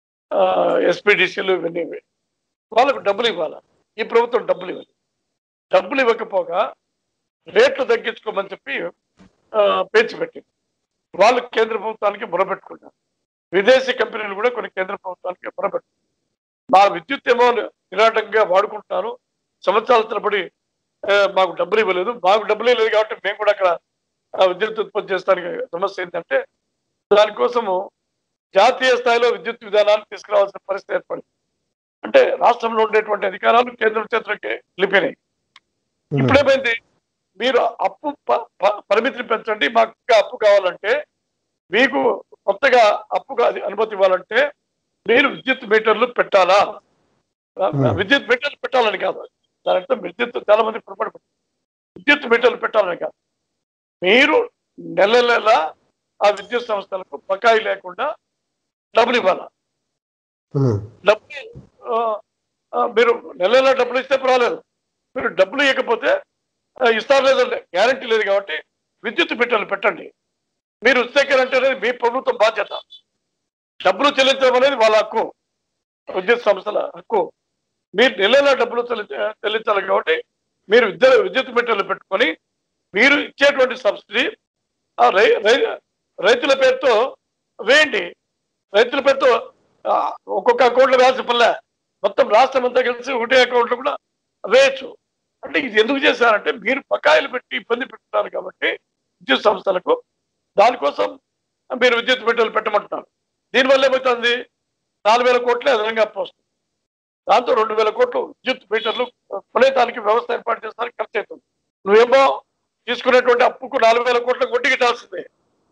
ఎస్పీడీసీలు ఇవన్నీ వాళ్ళకు డబ్బులు ఇవ్వాలి ఈ ప్రభుత్వం డబ్బులు ఇవ్వాలి డబ్బులు ఇవ్వకపోగా రేట్లు తగ్గించుకోమని చెప్పి ఆ, పేచి పెట్టింది వాళ్ళు కేంద్ర ప్రభుత్వానికి మొరబెట్టుకున్నారు విదేశీ కంపెనీలు కూడా కొన్ని కేంద్ర ప్రభుత్వానికి మొరబెట్టారు మా విద్యుత్ ఏమో నిరాటంగా వాడుకుంటున్నారు సంవత్సరాల తరబడి ఆ, మాకు డబ్బులు ఇవ్వలేదు మాకు డబ్బులు ఇవ్వలేదు కాబట్టి మేము కూడా అక్కడ ఆ, విద్యుత్ ఉత్పత్తి చేస్తానికి సమస్య ఏంటంటే దానికోసము జాతీయ స్థాయిలో విద్యుత్ విధానాన్ని తీసుకురావాల్సిన పరిస్థితి ఏర్పడింది అంటే రాష్ట్రంలో ఉండేటువంటి అధికారాలు కేంద్రం చేతులకి వెళ్ళిపోయినాయి ఇప్పుడేమైంది మీరు అప్పు ప- ప- పరిమితిని పెంచండి మాకు ఇంకా అప్పు కావాలంటే మీకు కొత్తగా అప్పుగా అది అనుమతి ఇవ్వాలంటే మీరు విద్యుత్ మీటర్లు పెట్టాలా Hmm. విద్యుత్ మీటర్లు పెట్టాలని కాదు దాని అర్థం విద్యుత్ చాలా మంది పొరపాటు పడతారు. విద్యుత్ మీటర్లు పెట్టాలని కాదు మీరు నెల నెల ఆ విద్యుత్ సంస్థలకు బకాయి లేకుండా డబ్బులు ఇవ్వాలా ఉమ్, డబ్బులు ఆ, ఆ, మీరు నెల నెల డబ్బులు ఇస్తే పర్వాలేదు మీరు డబ్బులు ఇవ్వకపోతే ఆ, ఇస్తారు లేదండి గ్యారంటీ లేదు కాబట్టి విద్యుత్ మీటర్లు పెట్టండి మీరు ఉత్సేకరంటే అనేది మీ ప్రభుత్వం బాధ్యత డబ్బులు చెల్లించడం అనేది వాళ్ళ హక్కు విద్యుత్ సంస్థల హక్కు మీరు నెల నెల డబ్బులు చెల్లించ చెల్లించాలి కాబట్టి మీరు విద్యుత్ విద్యుత్ మీటర్లు పెట్టుకొని మీరు ఇచ్చేటువంటి సబ్సిడీ ఆ రై రై- రైతుల పేరుతో వేయండి రైతుల పేరుతో ఆ, ఒక్కొక్క అకౌంట్లో వేయాల్సిన పనిలే మొత్తం రాష్ట్రం అంతా కలిసి ఒకటే అకౌంట్లో కూడా వేయచ్చు అంటే ఇది ఎందుకు చేశారంటే మీరు బకాయిలు పెట్టి ఇబ్బంది పెట్టున్నారు కాబట్టి విద్యుత్ సంస్థలకు దానికోసం మీరు విద్యుత్ మీటర్లు పెట్టమంటున్నారు దీనివల్ల ఏమవుతుంది నాలుగు వేల కోట్లు అదనంగా అప్పు వస్తుంది దాంతో రెండు వేల కోట్లు విద్యుత్ మీటర్లు కొనేదానికి వ్యవస్థ ఏర్పాటు చేస్తానికి ఖర్చు అవుతుంది నువ్వేమో తీసుకునేటువంటి అప్పుకు నాలుగు వేల కోట్లకు వడ్డీ కట్టాల్సిందే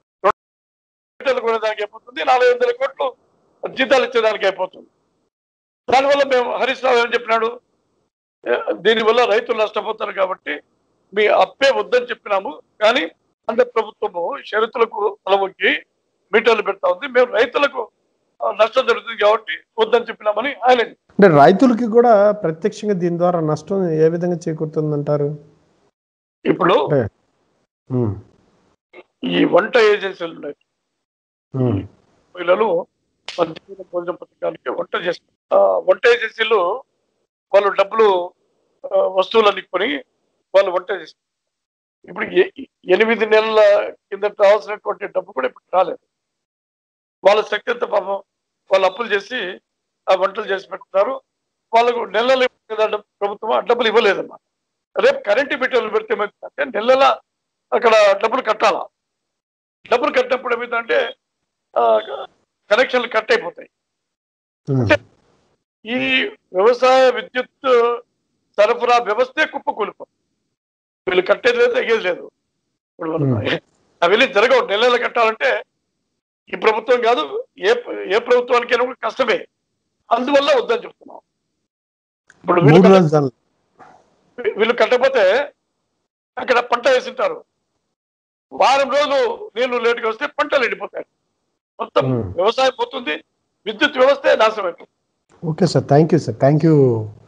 మీటర్లు కొనేదానికి అయిపోతుంది నాలుగు వందల కోట్లు జీతాలు ఇచ్చేదానికి అయిపోతుంది దానివల్ల మేము హరీష్ రావు ఏం చెప్పినాడు ఏ, దీనివల్ల రైతులు నష్టపోతారు కాబట్టి మీ అప్పే వద్దని చెప్పినాము కానీ ఆంధ్ర ప్రభుత్వము షరతులకు తలవొక్కి మీటర్లు పెడతా ఉంది మేము రైతులకు ఆ, నష్టం జరుగుతుంది కాబట్టి వద్దని చెప్పినామని ఆయన అంటే రైతులకి కూడా ప్రత్యక్షంగా దీని ద్వారా నష్టం ఏ విధంగా చేకూరుతుందంటారు ఇప్పుడు అంటే ఉమ్, ఈ వంట ఏజెన్సీలు ఉన్నాయి ఉమ్, మహిళలు మధ్యాహ్నం భోజన పథకానికి వంట చేస్తారు ఆ, వంట ఏజెన్సీలు వాళ్ళు డబ్బులు ఆ, వస్తువులన్నీ కొని వాళ్ళు వంట చేస్తారు ఇప్పుడు ఎ- ఎనిమిది నెలల కింద రావాల్సినటువంటి డబ్బు కూడా ఇప్పుడు రాలేదు వాళ్ళ శక్తి ఎంత పాపం వాళ్ళు అప్పులు చేసి ఆ వంటలు చేసి పెడుతున్నారు వాళ్ళకు నెల నెల కదా డబ్బు- ప్రభుత్వం ఆ డబ్బులు ఇవ్వలేదన్నమాట రేపు కరెంటు మీటర్లు పెడితే ఏమవుతుందంటే నెల నెల అక్కడ డబ్బులు కట్టాలా డబ్బులు కట్టినప్పుడు ఏమవుతుందంటే ఆ, కనెక్షన్లు కట్ అయిపోతాయి ఉమ్, ఈ వ్యవసాయ విద్యుత్ సరఫరా వ్యవస్థే కుప్పకూలిపోతుంది వీళ్ళు కట్టేది లేదు తగ్గేది లేదు ఇప్పుడు మనం Hmm. అవన్నీ జరగవు నెల నెల కట్టాలంటే ఈ ప్రభుత్వం కాదు ఏ ఏ ప్రభుత్వానికైనా కూడా కష్టమే అందువల్ల వద్దని చెప్తున్నాం ఇప్పుడు వీళ్ళు మూడు కట్ట- రాజధానులు వీళ్ళు కట్టకపోతే అక్కడ పంట వేసింటారు వారం రోజులు నీళ్లు లేటుగా వస్తే పంటలు ఎండిపోతాయి మొత్తం Hmm. వ్యవసాయం పోతుంది విద్యుత్ వ్యవస్థే నాశనం అయిపోతుంది okay sir thank you sir thank you